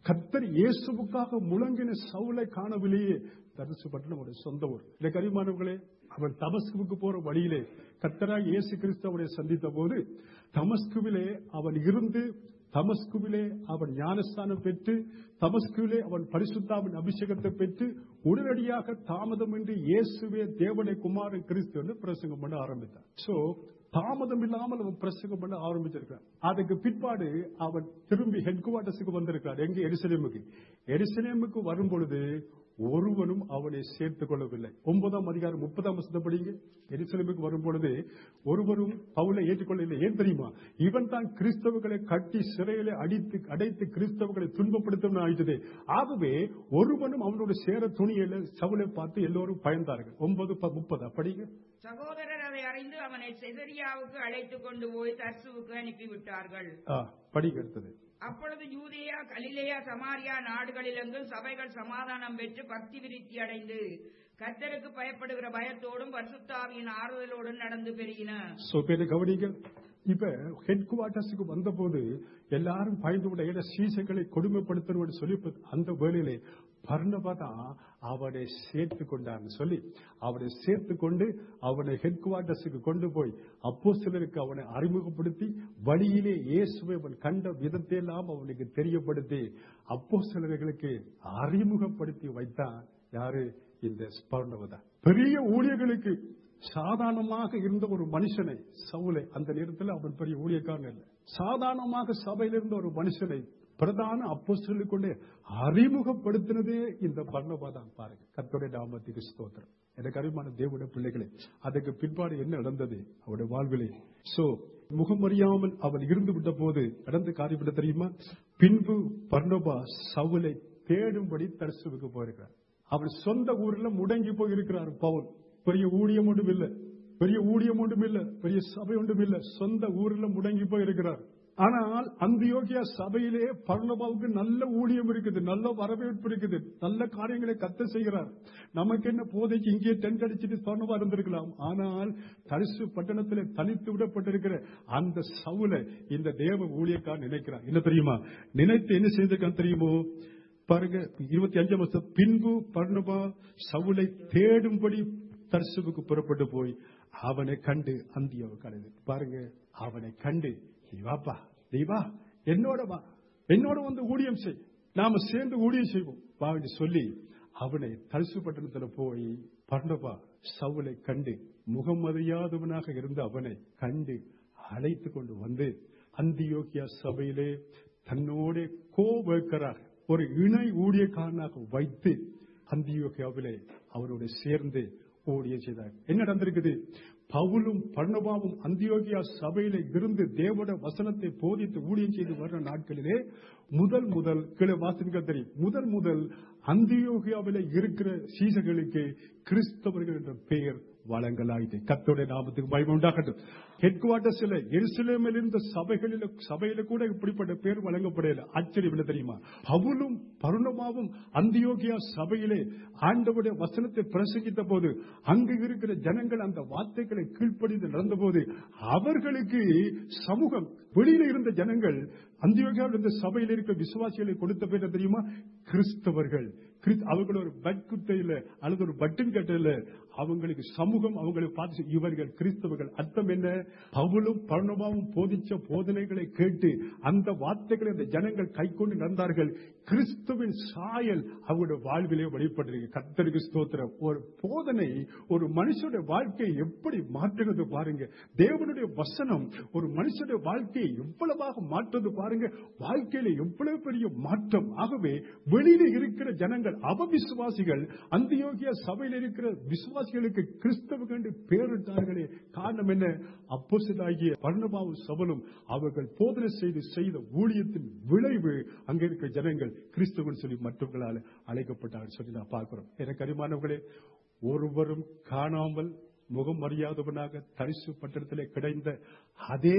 Speaker 3: கத்தர் இயேசுவுக்காக முழங்கின சவுலை காணவில்லையே தரிசு பட்டணம் ஒரு சொந்த ஊர் இந்த கரிமானவர்களே அவன் தமஸ்குவுக்கு போற வழியிலே கத்தராய் இயேசு கிறிஸ்தவனை சந்தித்த போது தமஸ்குவிலே அவன் இருந்து தமஸ்குவிலே அவன் ஞானஸ்தானம் பெற்று தமஸ்குவிலே அவன் பரிசுத்தாவின் அபிஷேகத்தை பெற்று உடனடியாக தாமதமின்றி இயேசுவே தேவனை குமாரன் கிறிஸ்து என்று பிரசங்கம் பண்ண ஆரம்பித்தான் சோ தாமதம் இல்லாமல் அவன் பிரசங்கம் பண்ண ஆரம்பிச்சிருக்கான் அதுக்கு பிற்பாடு அவன் திரும்பி ஹெட் குவார்டர்ஸுக்கு வந்திருக்கான் எங்க எருசலேமுக்கு எருசலேமுக்கு வரும் பொழுது ஒருவனும் அவனை சேர்த்துக் கொள்ளவில்லை ஒன்பதாம் அதிகாரம் முப்பதாம் வருஷத்தை படிங்க எருசலேமுக்கு வரும் பொழுது ஒருவரும் பவுலை ஏற்றுக்கொள்ளவில்லை ஏன் தெரியுமா இவன் தான் கிறிஸ்தவர்களை கட்டி சிறையில அடித்து அடைத்து கிறிஸ்தவர்களை துன்பப்படுத்தணும் ஆயிட்டது ஆகவே ஒருவனும் அவனோட சேர துணியில சவுளை பார்த்து எல்லோரும் பயந்தார்கள் ஒன்பது ப- முப்பதா படிங்க
Speaker 2: சகோதரர் அதை அறிந்து அவனை செசரியாவுக்கு அழைத்துக் கொண்டு போய் தர்சுவுக்கு அனுப்பிவிட்டார்கள்
Speaker 3: ஆ, படிங்க அடுத்தது
Speaker 2: அப்பொழுது யூதேயா கலிலேயா சமாரியா நாடுகளிலெங்கும் சபைகள் சமாதானம் பெற்று பக்தி விருத்தி அடைந்து கர்த்தருக்கு பயப்படுகிற பயத்தோடும் பரிசுத்தாவியின் ஆறுதலோடும் நடந்து பெருகின
Speaker 3: சோ பேரு கவனிங்க இப்ப ஹெட் குவார்டர்ஸுக்கு வந்த போது எல்லாரும் பயந்து விட ஏன்னா சீசைகளை கொடுமைப்படுத்தணும் சொல்லி அந்த வேளையிலே பர்ணபா தான் அவனை சேர்த்து கொண்டான்னு சொல்லி அவனை சேர்த்து கொண்டு அவனை ஹெட் குவார்டர்ஸுக்கு கொண்டு போய் அப்போ சிலருக்கு அவனை அறிமுகப்படுத்தி வழியிலே இயேசுவை அவன் கண்ட விதத்தை எல்லாம் அவனுக்கு தெரியப்படுத்தி அப்போ சிலர்களுக்கு அறிமுகப்படுத்தி வைத்தான் யாரு இந்த ஸ்பர்ணவதா பெரிய ஊழியர்களுக்கு சாதாரணமாக இருந்த ஒரு மனுஷனை சவுலை அந்த நேரத்தில் அவன் பெரிய ஊழியக்காரன் இல்லை சாதாரணமாக சபையில் இருந்த ஒரு மனுஷனை பிரதான அப்போஸ்தலர்களுக்கு கொண்டு அறிமுகப்படுத்தினதே இந்த பர்ணபா தான் பாருங்க கர்த்தருடைய நாமத்துக்கு ஸ்தோத்திரம் எனக்கு அறிமான தேவனுடைய பிள்ளைகளே அதுக்கு பிற்பாடு என்ன நடந்தது அவருடைய வாழ்விலே சோ முகமறியாமல் அவன் இருந்து விட்ட போது நடந்த காரியம் என்ன தெரியுமா பின்பு பர்ணபா சவுலை தேடும்படி தரிசுவுக்கு போயிருக்கிறார் அவன் சொந்த ஊர்ல முடங்கி போய் இருக்கிறார் பவுல் பெரிய ஊழியம் ஒன்றும் இல்ல பெரிய ஊழியம் ஒன்றும் இல்ல பெரிய சபை ஒன்றும் இல்ல சொந்த ஊர்ல முடங்கி போய் இருக்கிறார் ஆனால் அந்தியோகியா சபையிலே பர்ணபாவுக்கு நல்ல ஊழியம் இருக்குது நல்ல வரவேற்பு இருக்குது நல்ல காரியங்களை கத்த செய்கிறார் நமக்கு என்ன போதைக்கு இங்கே டென்ட் அடிச்சுட்டு பர்ணபா இருந்திருக்கலாம் ஆனால் தரிசு பட்டணத்தில் தனித்து விடப்பட்டிருக்கிற அந்த சவுல இந்த தேவ ஊழியக்கார் நினைக்கிறார் என்ன தெரியுமா நினைத்து என்ன செய்திருக்கான் தெரியுமோ பாருங்க இருபத்தி அஞ்சாம் வருஷம் பின்பு பர்ணபா சவுலை தேடும்படி தர்சுவுக்கு புறப்பட்டு போய் அவனை கண்டு அந்தியாவுக்கு அழைது பாருங்க அவனை கண்டு நீ வாப்பா நீ வா என்னோட வா என்னோட வந்து ஊழியம் செய் நாம சேர்ந்து ஊழியம் செய்வோம் வா என்று சொல்லி அவனை தரிசு பட்டணத்துல போய் பர்ணபா சவுலை கண்டு முகமறியாதவனாக இருந்த அவனை கண்டு அழைத்து கொண்டு வந்து அந்தியோகியா சபையிலே தன்னோட கோவேக்கராக ஒரு இணை ஊழியக்காரனாக வைத்து அந்தியோகியாவிலே அவரோடு சேர்ந்து ஊழிய செய்தார் என்ன நடந்திருக்குது பவுலும் பர்ணபாவும் அந்தியோகியா சபையில இருந்து தேவட வசனத்தை போதித்து ஊழியம் செய்து வர்ற நாட்களிலே முதல் முதல் கீழே வாசன்கள் தெரியும் முதல் முதல் அந்தியோகியாவில இருக்கிற சீசர்களுக்கு கிறிஸ்தவர்கள் என்ற பெயர் வழங்கலாயிற்று கத்தோடைய நாமத்துக்கு பயம உண்டாகட்டும் ஹெட் குவார்டர்ஸ்ல எருசலேமில் இருந்த சபைகளில சபையில கூட இப்படிப்பட்ட பேர் வழங்கப்படல ஆச்சரியம் என்ன தெரியுமா பவுலும் பருணமாவும் அந்தியோகியா சபையிலே ஆண்டவுடைய வசனத்தை பிரசங்கித்த போது அங்கு இருக்கிற ஜனங்கள் அந்த வார்த்தைகளை கீழ்ப்படிந்து நடந்த போது அவர்களுக்கு சமூகம் வெளியில இருந்த ஜனங்கள் அந்தியோகியாவில் இருந்த சபையில் இருக்கிற விசுவாசிகளை கொடுத்த பேர் என்ன தெரியுமா கிறிஸ்தவர்கள் கிறிஸ்- அவர்கள் ஒரு பட்குத்தையில அல்லது ஒரு பட்டன் கட்டையில அவங்களுக்கு சமூகம் அவங்களை பார்த்து இவர்கள் கிறிஸ்தவர்கள் அர்த்தம் என்ன பவுலும் பர்ணபாவும் போதிச்ச போதனைகளை கேட்டு அந்த வார்த்தைகளை அந்த ஜனங்கள் கைக்கொண்டு நடந்தார்கள் கிறிஸ்துவின் சாயல் அவருடைய வாழ்விலே வெளிப்பட்டிருக்கு கர்த்தருக்கு ஸ்தோத்திரம் ஒரு போதனை ஒரு மனுஷனுடைய வாழ்க்கையை எப்படி மாற்றுகிறது பாருங்க தேவனுடைய வசனம் ஒரு மனுஷனுடைய வாழ்க்கையை எவ்வளவாக மாற்றுறது பாருங்க வாழ்க்கையில எவ்வளவு பெரிய மாற்றம் ஆகவே வெளியில இருக்கிற ஜனங்கள் அவவிசுவாசிகள் அந்தியோகிய சபையில் இருக்கிற விசுவாசிகளுக்கு கிறிஸ்தவர்கள் என்று பெயரிட்டார்களே காரணம் என்ன அப்போஸ்தலராகிய பர்ணபாவும் சபலும் அவர்கள் போதனை செய்து செய்த ஊழியத்தின் விளைவு அங்க இருக்கிற ஜனங்கள் கிறிஸ்தவன் சொல்லி மற்றவர்களால் அழைக்கப்பட்டார்கள் சொல்லி நான் பார்க்கிறோம் எனக்கு அறிமானவர்களே ஒருவரும் காணாமல் முகம் அறியாதவனாக தரிசு பட்டணத்திலே கிடைந்த அதே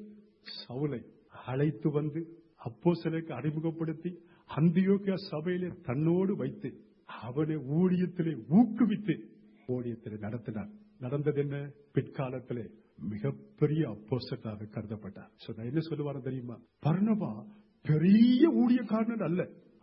Speaker 3: சவுலை அழைத்து வந்து அப்போ அறிமுகப்படுத்தி அந்தியோக்கியா சபையிலே தன்னோடு வைத்து அவனை ஊழியத்திலே ஊக்குவித்து ஊழியத்திலே நடத்தினார் நடந்தது என்ன பிற்காலத்திலே மிகப்பெரிய அப்போசட்டாக கருதப்பட்டார் So, நான் என்ன சொல்லுவாரு தெரியுமா பர்ணபா பெரிய ஊழியக்காரன் அல்ல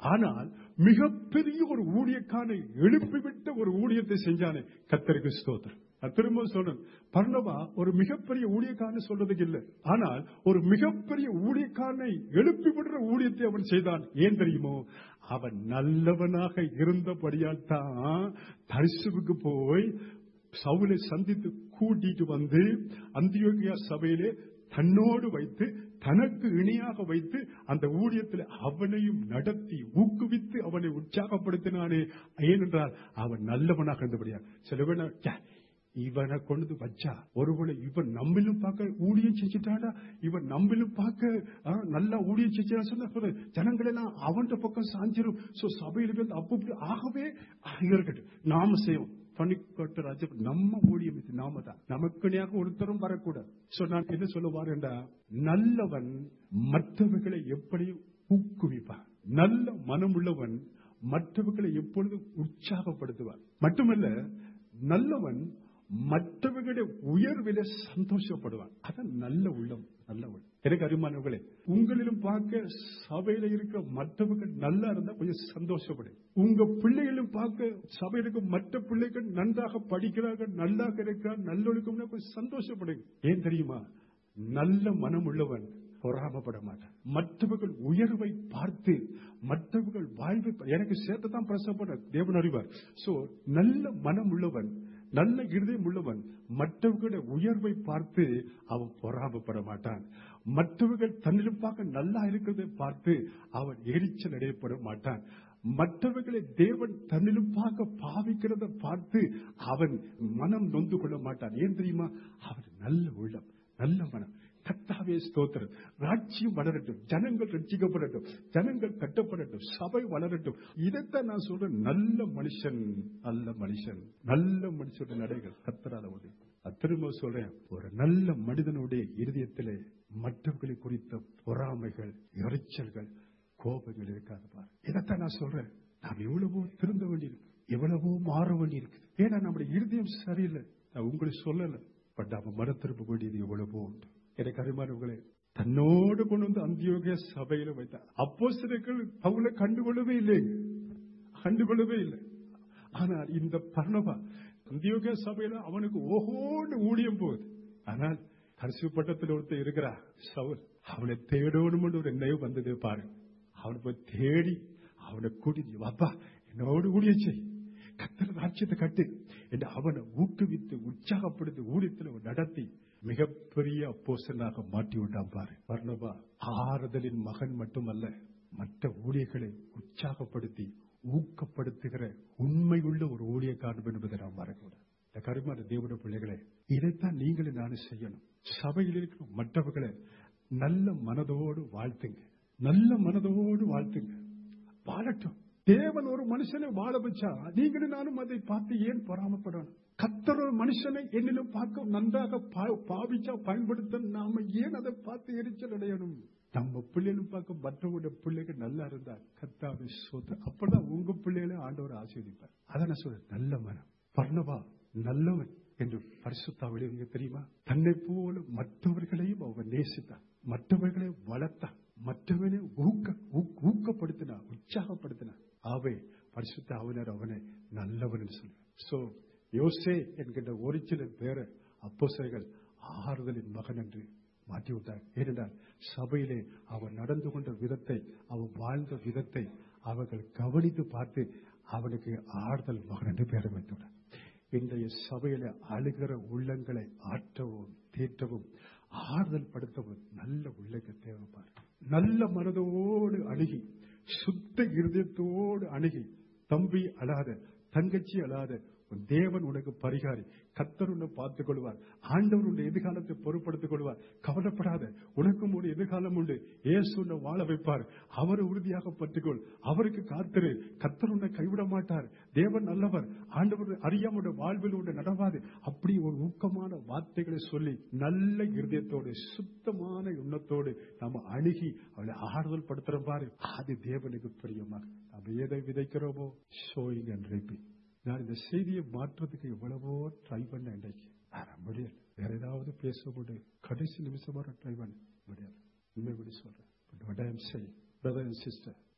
Speaker 3: ஆனால் மிகப்பெரிய ஒரு ஊழியக்கான எழுப்பிவிட்ட ஒரு ஊழியத்தை செஞ்சானே கத்தருக்கு ஸ்தோத்திரம் நான் திரும்ப சொல்றேன் பர்ணவா ஒரு மிகப்பெரிய ஊழியக்காரனை சொல்றதுக்கு இல்லை ஆனால் ஒரு மிகப்பெரிய ஊழியக்காரனை எழுப்பி விடுற ஊழியத்தை அவன் செய்தான் ஏன் தெரியுமோ அவன் நல்லவனாக இருந்தபடியால் தான் தரிசுவுக்கு போய் சவுலை சந்தித்து கூட்டிட்டு வந்து அந்தியோகியா சபையிலே தன்னோடு வைத்து தனக்கு இணையாக வைத்து அந்த ஊழியத்தில் அவனையும் நடத்தி ஊக்குவித்து அவனை உற்சாகப்படுத்தினானே ஏனென்றால் அவன் நல்லவனாக இருந்தபடியா சில பேர் ச்சே, இவனை கொண்டு வச்சா ஒருவேளை இவன் நம்மளும் பார்க்க ஊழியம் செஞ்சுட்டாடா இவன் நம்மளும் பார்க்க ஆ, நல்லா ஊழியம் செஞ்சா சொன்ன போது ஜனங்கள் எல்லாம் அவன் பக்கம் சாஞ்சிரும் சோ சபையில போய் அப்ப இப்படி ஆகவே இருக்கட்டும் நாம செய்வோம் பணிக்கட்டு ராஜ்யம் நம்ம ஊழியம் இது நாம தான் நமக்குனையாக ஒருத்தரும் வரக்கூடாது சோ நான் என்ன சொல்ல வாரேன்டா நல்லவன் மற்றவர்களை எப்படி ஊக்குவிப்பான் நல்ல மனமுள்ளவன் மற்றவர்களை எப்பொழுதும் உற்சாகப்படுத்துவான் மட்டுமல்ல நல்லவன் மற்றவர்களுடைய உயர்வில சந்தோஷப்படுவான் அதான் நல்ல உள்ளம் நல்ல உள்ளம் எனக்கு அருமானவர்களே உங்களிலும் பார்க்க சபையில இருக்கிற மற்றவர்கள் நல்லா இருந்தா கொஞ்சம் சந்தோஷப்படும் உங்க பிள்ளைகளும் பார்க்க சபையில இருக்க மற்ற பிள்ளைகள் நன்றாக படிக்கிறார்கள் நல்லா இருக்கிறார் நல்லொழுக்கம்னா கொஞ்சம் சந்தோஷப்படுங்க ஏன் தெரியுமா நல்ல மனம் உள்ளவன் பொறாமப்பட மாட்டான் மற்றவர்கள் உயர்வை பார்த்து மற்றவர்கள் வாழ்வை பா- எனக்கு சேர்த்து தான் பிரசப்பட தேவன் அறிவார் சோ நல்ல மனம் உள்ளவன் நல்ல இருதயம் உள்ளவன் மற்றவர்களுடைய உயர்வை பார்த்து அவன் பொறாமப்பட மாட்டான் மற்றவர்கள் தன்னிலும் பார்க்க நல்லா இருக்கிறதை பார்த்து அவன் எரிச்சல் அடையப்பட மாட்டான் மற்றவர்களை தேவன் தன்னிலும் பார்க்க பாவிக்கிறத பார்த்து அவன் மனம் நொந்து கொள்ள மாட்டான் ஏன் தெரியுமா அவன் நல்ல உள்ளம் நல்ல மனம் கத்தாவே ஸ்தோத்திரம் ராஜ்யம் வளரட்டும் ஜனங்கள் ரட்சிக்கப்படட்டும் ஜனங்கள் கட்டப்படட்டும் சபை வளரட்டும் இதைத்தான் நான் சொல்றேன் நல்ல மனுஷன் நல்ல மனுஷன் நல்ல மனுஷனுடைய நடைகள் கத்தரால உதவி அது திரும்ப சொல்றேன் ஒரு நல்ல மனிதனுடைய இருதயத்திலே மற்றவர்களை குறித்த பொறாமைகள் எரிச்சல்கள் கோபங்கள் இருக்காது பாரு இதைத்தான் நான் சொல்றேன் நாம் எவ்வளவோ திருந்த வேண்டியிருக்கு எவ்வளவோ மாற வேண்டியிருக்கு ஏன்னா நம்முடைய இருதயம் சரியில்லை நான் உங்களுக்கு சொல்லல பட் அவன் மன திரும்ப வேண்டியது எவ்வளவோ உண்டு எனக்கு அருமானவர்களே தன்னோடு கொண்டு வந்து அந்தியோகிய சபையில வைத்தார் அப்போ சிலர்கள் அவங்கள கண்டுகொள்ளவே இல்லைங்க கண்டுகொள்ளவே இல்லை ஆனால் இந்த பர்ணபா அந்தியோகிய சபையில அவனுக்கு ஓஹோன்னு ஊழியம் போகுது ஆனால் கரிசு பட்டத்தில் ஒருத்தர் இருக்கிறா சவுல் அவனை தேடணும்னு ஒரு எண்ணம் வந்தது பாருங்க அவனை போய் தேடி அவனை கூட்டி வாப்பா என்னோடு ஊழியம் செய் கத்திர ராட்சியத்தை கட்டு என்று அவனை ஊக்குவித்து உற்சாகப்படுத்தி ஊழியத்தில் நடத்தி மிகப்பெரிய அப்போசனாக மாற்றி விட்டான் பாரு பர்ணபா ஆறுதலின் மகன் மட்டுமல்ல மற்ற ஊழியர்களை உற்சாகப்படுத்தி ஊக்கப்படுத்துகிற உண்மையுள்ள ஒரு ஊழியக்காரன் என்பதை நாம் மறக்கூடாது இந்த கருமான தேவன பிள்ளைகளே இதைத்தான் நீங்களும் நானும் செய்யணும் சபையில் இருக்கிற மற்றவர்களை நல்ல மனதோடு வாழ்த்துங்க நல்ல மனதோடு வாழ்த்துங்க வாழட்டும் தேவன் ஒரு மனுஷனை வாழ வச்சா நீங்களும் நானும் அதை பார்த்து ஏன் பொறாமப்படணும் கத்தர் ஒரு மனுஷனை என்னிலும் பார்க்க நன்றாக பா- பாவிச்சா பயன்படுத்த நாம ஏன் அதை பார்த்து எரிச்சல் அடையணும் நம்ம பிள்ளைகளும் பார்க்க மற்றவங்களுடைய பிள்ளைகள் நல்லா இருந்தா கத்தாவை சோத்து அப்பதான் உங்க பிள்ளைகளை ஆண்டவர் ஆசீர்வதிப்பார் அதான் நான் சொல்றேன் நல்ல மனம் பர்ணவா நல்லவன் என்று பரிசுத்தாவிலே நீங்க தெரியுமா தன்னை போல மற்றவர்களையும் அவன் நேசித்தான் மற்றவர்களை வளர்த்தான் மற்றவனை ஊக்க ஊக்- ஊக்கப்படுத்தினார் உற்சாகப்படுத்தினார் ஆவே பரிசுத்த அவனர் அவனை நல்லவன் என்று சொல்லுவார் சோ யோசே என்கின்ற ஒரிஜினல் பேர அப்போஸ்தலர்கள் ஆறுதலின் மகன் என்று மாற்றி விட்டார் ஏனென்றால் சபையிலே அவன் நடந்து கொண்ட விதத்தை அவன் வாழ்ந்த விதத்தை அவர்கள் கவனித்து பார்த்து அவனுக்கு ஆறுதல் மகன் என்று பெயர் வைத்துள்ளார் இன்றைய சபையில அழுகிற உள்ளங்களை ஆற்றவும் தேற்றவும் ஆறுதல் படுத்தவும் நல்ல உள்ளங்க தேவைப்பார் நல்ல மனதோடு அணுகி சுத்த இருதயத்தோடு அணுகி தம்பி அழாத தங்கச்சி அழாத உன் தேவன் உனக்கு பரிகாரி கத்தர் உன்னை பார்த்துக் கொள்வார் ஆண்டவர் உன்னை எதிர்காலத்தை பொறுப்படுத்திக் கொள்வார் கவலைப்படாத உனக்கும் ஒரு எதிர்காலம் உண்டு இயேசு உன்னை வாழ வைப்பார் அவரை உறுதியாக பற்றிக்கொள் அவருக்கு காத்திரு கத்தர் உன்னை கைவிட மாட்டார் தேவன் நல்லவர் ஆண்டவர் அறியாம வாழ்வில் உன்னை நடவாது அப்படி ஒரு ஊக்கமான வார்த்தைகளை சொல்லி நல்ல இருதயத்தோடு சுத்தமான எண்ணத்தோடு நாம அணுகி அவளை ஆறுதல் படுத்துற பாரு அது தேவனுக்கு பிரியமாக நம்ம எதை விதைக்கிறோமோ ஷோயிங் அண்ட் reaping. நான் இந்த செய்தியை மாற்றுறதுக்கு எவ்வளவோ ட்ரை பண்ண இன்றைக்கு ஆனா முடியல வேற ஏதாவது பேச முடியும் கடைசி நிமிஷம் வர ட்ரை பண்ண முடியல உண்மை சொல்றேன் But what I am saying, brother and sister,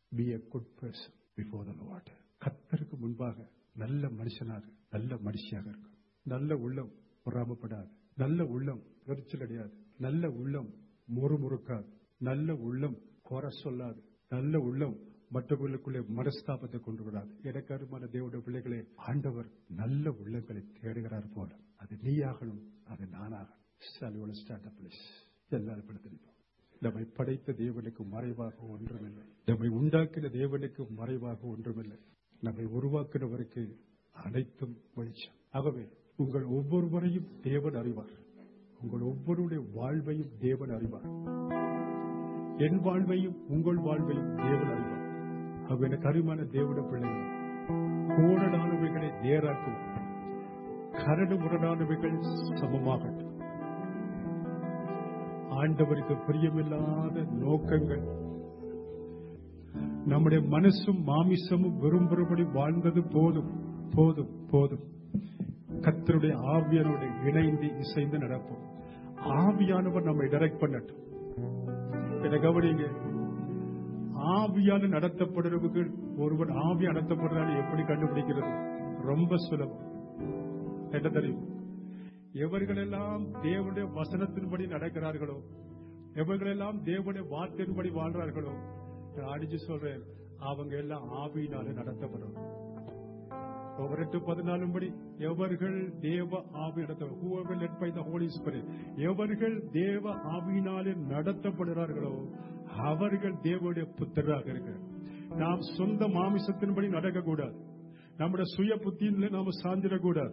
Speaker 3: be a good person before the Lord கத்தருக்கு முன்பாக நல்ல மனுஷனாக நல்ல மனுஷியாக இருக்கும் நல்ல உள்ளம் பொறாமப்படாது நல்ல உள்ளம் எரிச்சல் அடையாது நல்ல உள்ளம் முறுமுறுக்காது நல்ல உள்ளம் குறை சொல்லாது நல்ல உள்ளம் மற்றவர்களுக்குள்ளே மனஸ்தாபத்தை கொண்டு விடாது எனக்கு அருமான தேவனுடைய பிள்ளைகளே ஆண்டவர் நல்ல உள்ளங்களை தேடுகிறார் போல அது நீயாகணும் அது நானாகணும் சாலியோட ஸ்டார்ட் அப் எல்லாரும் படுத்திருப்போம் நம்மை படைத்த தேவனுக்கு மறைவாக ஒன்றுமில்லை நம்மை உண்டாக்கின தேவனுக்கு மறைவாக ஒன்றுமில்லை நம்மை உருவாக்கினவருக்கு அனைத்தும் வெளிச்சம் ஆகவே உங்கள் ஒவ்வொருவரையும் தேவன் அறிவார் உங்கள் ஒவ்வொருடைய வாழ்வையும் தேவன் அறிவார் என் வாழ்வையும் உங்கள் வாழ்வையும் தேவன் அறிவார் ஆகவே எனக்கு அருமான தேவன பிள்ளைகள் கோடலானவைகளை நேராக்கும் கரடு முரடானவைகள் சமமாகட்டும் ஆண்டவருக்கு பிரியமில்லாத நோக்கங்கள் நம்முடைய மனசும் மாமிசமும் விரும்புகிறபடி வாழ்ந்தது போதும் போதும் போதும் கத்தருடைய ஆவியானோட இணைந்து இசைந்து நடப்போம் ஆவியானவர் நம்மை டைரக்ட் பண்ணட்டும் இதை கவனிங்க ஆவியால் நடத்தப்படுறவர்கள் ஒருவன் ஆவி நடத்தப்படுறான்னு எப்படி கண்டுபிடிக்கிறது ரொம்ப சுலபம் என்ன தெரியும் எவர்களெல்லாம் தேவனுடைய வசனத்தின்படி நடக்கிறார்களோ எவர்களெல்லாம் தேவனுடைய வார்த்தையின்படி வாழ்றார்களோ நான் அடிச்சு சொல்றேன் அவங்க எல்லாம் ஆவியினாலே நடத்தப்படும் ஒவ்வொரு பதினாலும் படி எவர்கள் தேவ ஆவி நடத்த whoever led by the Holy Spirit எவர்கள் தேவ ஆவியினாலே நடத்தப்படுகிறார்களோ அவர்கள் தேவனுடைய புத்தராக இருக்கிறார் நாம் சொந்த மாமிசத்தின்படி நடக்கக்கூடாது நம்முடைய சுய புத்தியில நாம சார்ந்திடக்கூடாது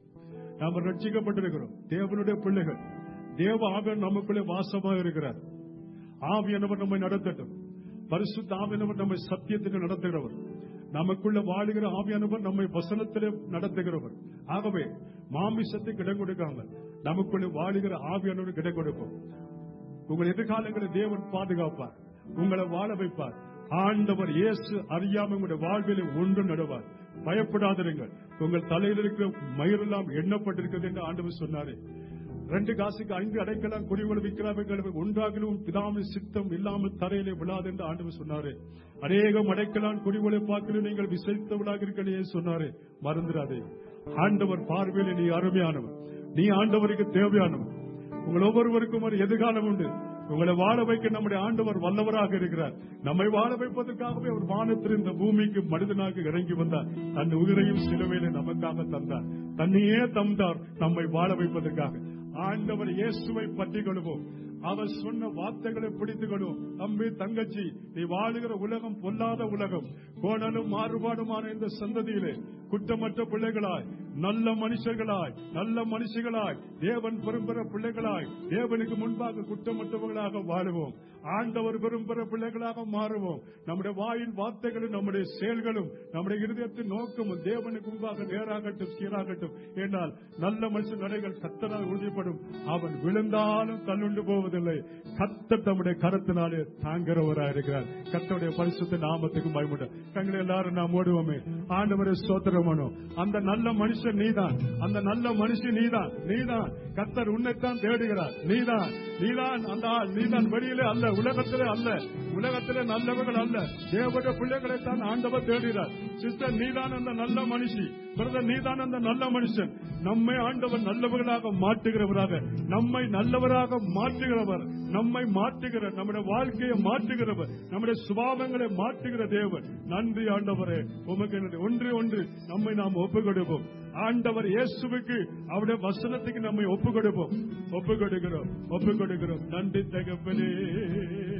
Speaker 3: நாம ரட்சிக்கப்பட்டிருக்கிறோம் தேவனுடைய பிள்ளைகள் தேவ ஆவியன் நமக்குள்ளே வாசமாக இருக்கிறார் ஆவியானவர் நம்மை நடத்தட்டும் பரிசுத்த ஆவியானவர் நம்மை சத்தியத்தில் நடத்துகிறவர் நமக்குள்ள வாழுகிற ஆவியானவர் நம்மை வசனத்திலே நடத்துகிறவர் ஆகவே மாமிசத்துக்கு இடம் கொடுக்காமல் நமக்குள்ள வாழுகிற ஆவியானவர் இடம் கொடுப்போம் உங்கள் எதிர்காலங்களை தேவன் பாதுகாப்பார் உங்களை வாழ வைப்பார் ஆண்டவர் இயேசு அறியாம உங்களுடைய வாழ்விலே ஒன்று நடுவார் பயப்படாதிருங்கள் உங்கள் தலையில் இருக்கிற மயிரெல்லாம் எண்ணப்பட்டிருக்கிறது என்று ஆண்டவர் சொன்னாரே ரெண்டு காசுக்கு ஐந்து அடைக்கலாம் குறிவுகள் விற்கிறார்கள் ஒன்றாகிலும் பிதாமின் சித்தம் இல்லாமல் தரையிலே விழாது என்று ஆண்டவர் சொன்னாரே அநேகம் அடைக்கலாம் குறிவுகளை பார்க்கல நீங்கள் விசைத்தவளாக இருக்கலையே சொன்னாரே மறந்துடாதே ஆண்டவர் பார்வையில் நீ அருமையானவர் நீ ஆண்டவருக்கு தேவையானவர் உங்கள் ஒவ்வொருவருக்கும் ஒரு எதிர்காலம் உண்டு உங்களை வாழ வைக்க நம்முடைய ஆண்டவர் வல்லவராக இருக்கிறார் நம்மை வாழ வைப்பதற்காகவே அவர் வானத்தில் இந்த பூமிக்கு மனிதனாக இறங்கி வந்தார் தன் உயிரையும் சிலுவையில நமக்காக தந்தார் தன்னையே தந்தார் நம்மை வாழ வைப்பதற்காக ஆண்டவர் இயேசுவை பற்றிக் கொள்வோம் அவர் சொன்ன வார்த்தைகளை பிடித்துக் கொள்வோம் தம்பி தங்கச்சி நீ வாழுகிற உலகம் பொல்லாத உலகம் கோணலும் மாறுபாடுமான இந்த சந்ததியிலே குற்றமற்ற பிள்ளைகளாய் நல்ல மனுஷர்களாய் நல்ல மனுஷர்களாய் தேவன் பெரும்பெற பிள்ளைகளாய் தேவனுக்கு முன்பாக குற்றமற்றவர்களாக வாழுவோம் ஆண்டவர் பெரும்பெற பிள்ளைகளாக மாறுவோம் நம்முடைய வாயின் வார்த்தைகளும் நம்முடைய செயல்களும் நம்முடைய இருதயத்தின் நோக்கமும் தேவனுக்கு முன்பாக நேராகட்டும் சீராகட்டும் என்றால் நல்ல மனுஷன் நடைகள் கத்தனால் உறுதிப்படும் அவன் விழுந்தாலும் தள்ளுண்டு போவதில்லை கத்தர் தம்முடைய கரத்தினாலே தாங்கிறவராக இருக்கிறார் கத்தருடைய பரிசுத்த நாமத்துக்கு பயமுட தங்களை எல்லாரும் நாம் ஓடுவோமே ஆண்டவரை சோத்திரமனோ அந்த நல்ல மனுஷன் நீதான் அந்த நல்ல மனுஷன் நீதான் நீதான் கத்தர் உன்னைத்தான் தேடுகிறார் நீதான் நீதான் அந்த ஆள் நீதான் வெளியிலே அல்ல உலகத்திலே அல்ல உலகத்திலே நல்லவர்கள் அல்ல தேவடைய பிள்ளைகளை தான் ஆண்டவர் தேடுகிறார் சிஸ்டர் நீதான் அந்த நல்ல மனுஷி பிரதர் நீதான் அந்த நல்ல மனுஷன் நம்மை ஆண்டவர் நல்லவர்களாக மாற்றுகிறவராக நம்மை நல்லவராக மாற்றுகிறவர் நம்மை மாற்றுகிற நம்முடைய வாழ்க்கையை மாற்றுகிறவர் நம்முடைய சுபாவங்களை மாற்றுகிற தேவன் நன்றி ஆண்டவரே உமக்கு நன்றி. ஒன்று ஒன்று நம்மை நாம் ஒப்பு கொடுப்போம் ஆண்டவர் இயேசுவுக்கு அவருடைய வசனத்துக்கு நம்மை ஒப்பு கொடுப்போம் ஒப்பு கொடுக்கிறோம் ஒப்பு கொடுக்கிறோம் நன்றி தகப்பனே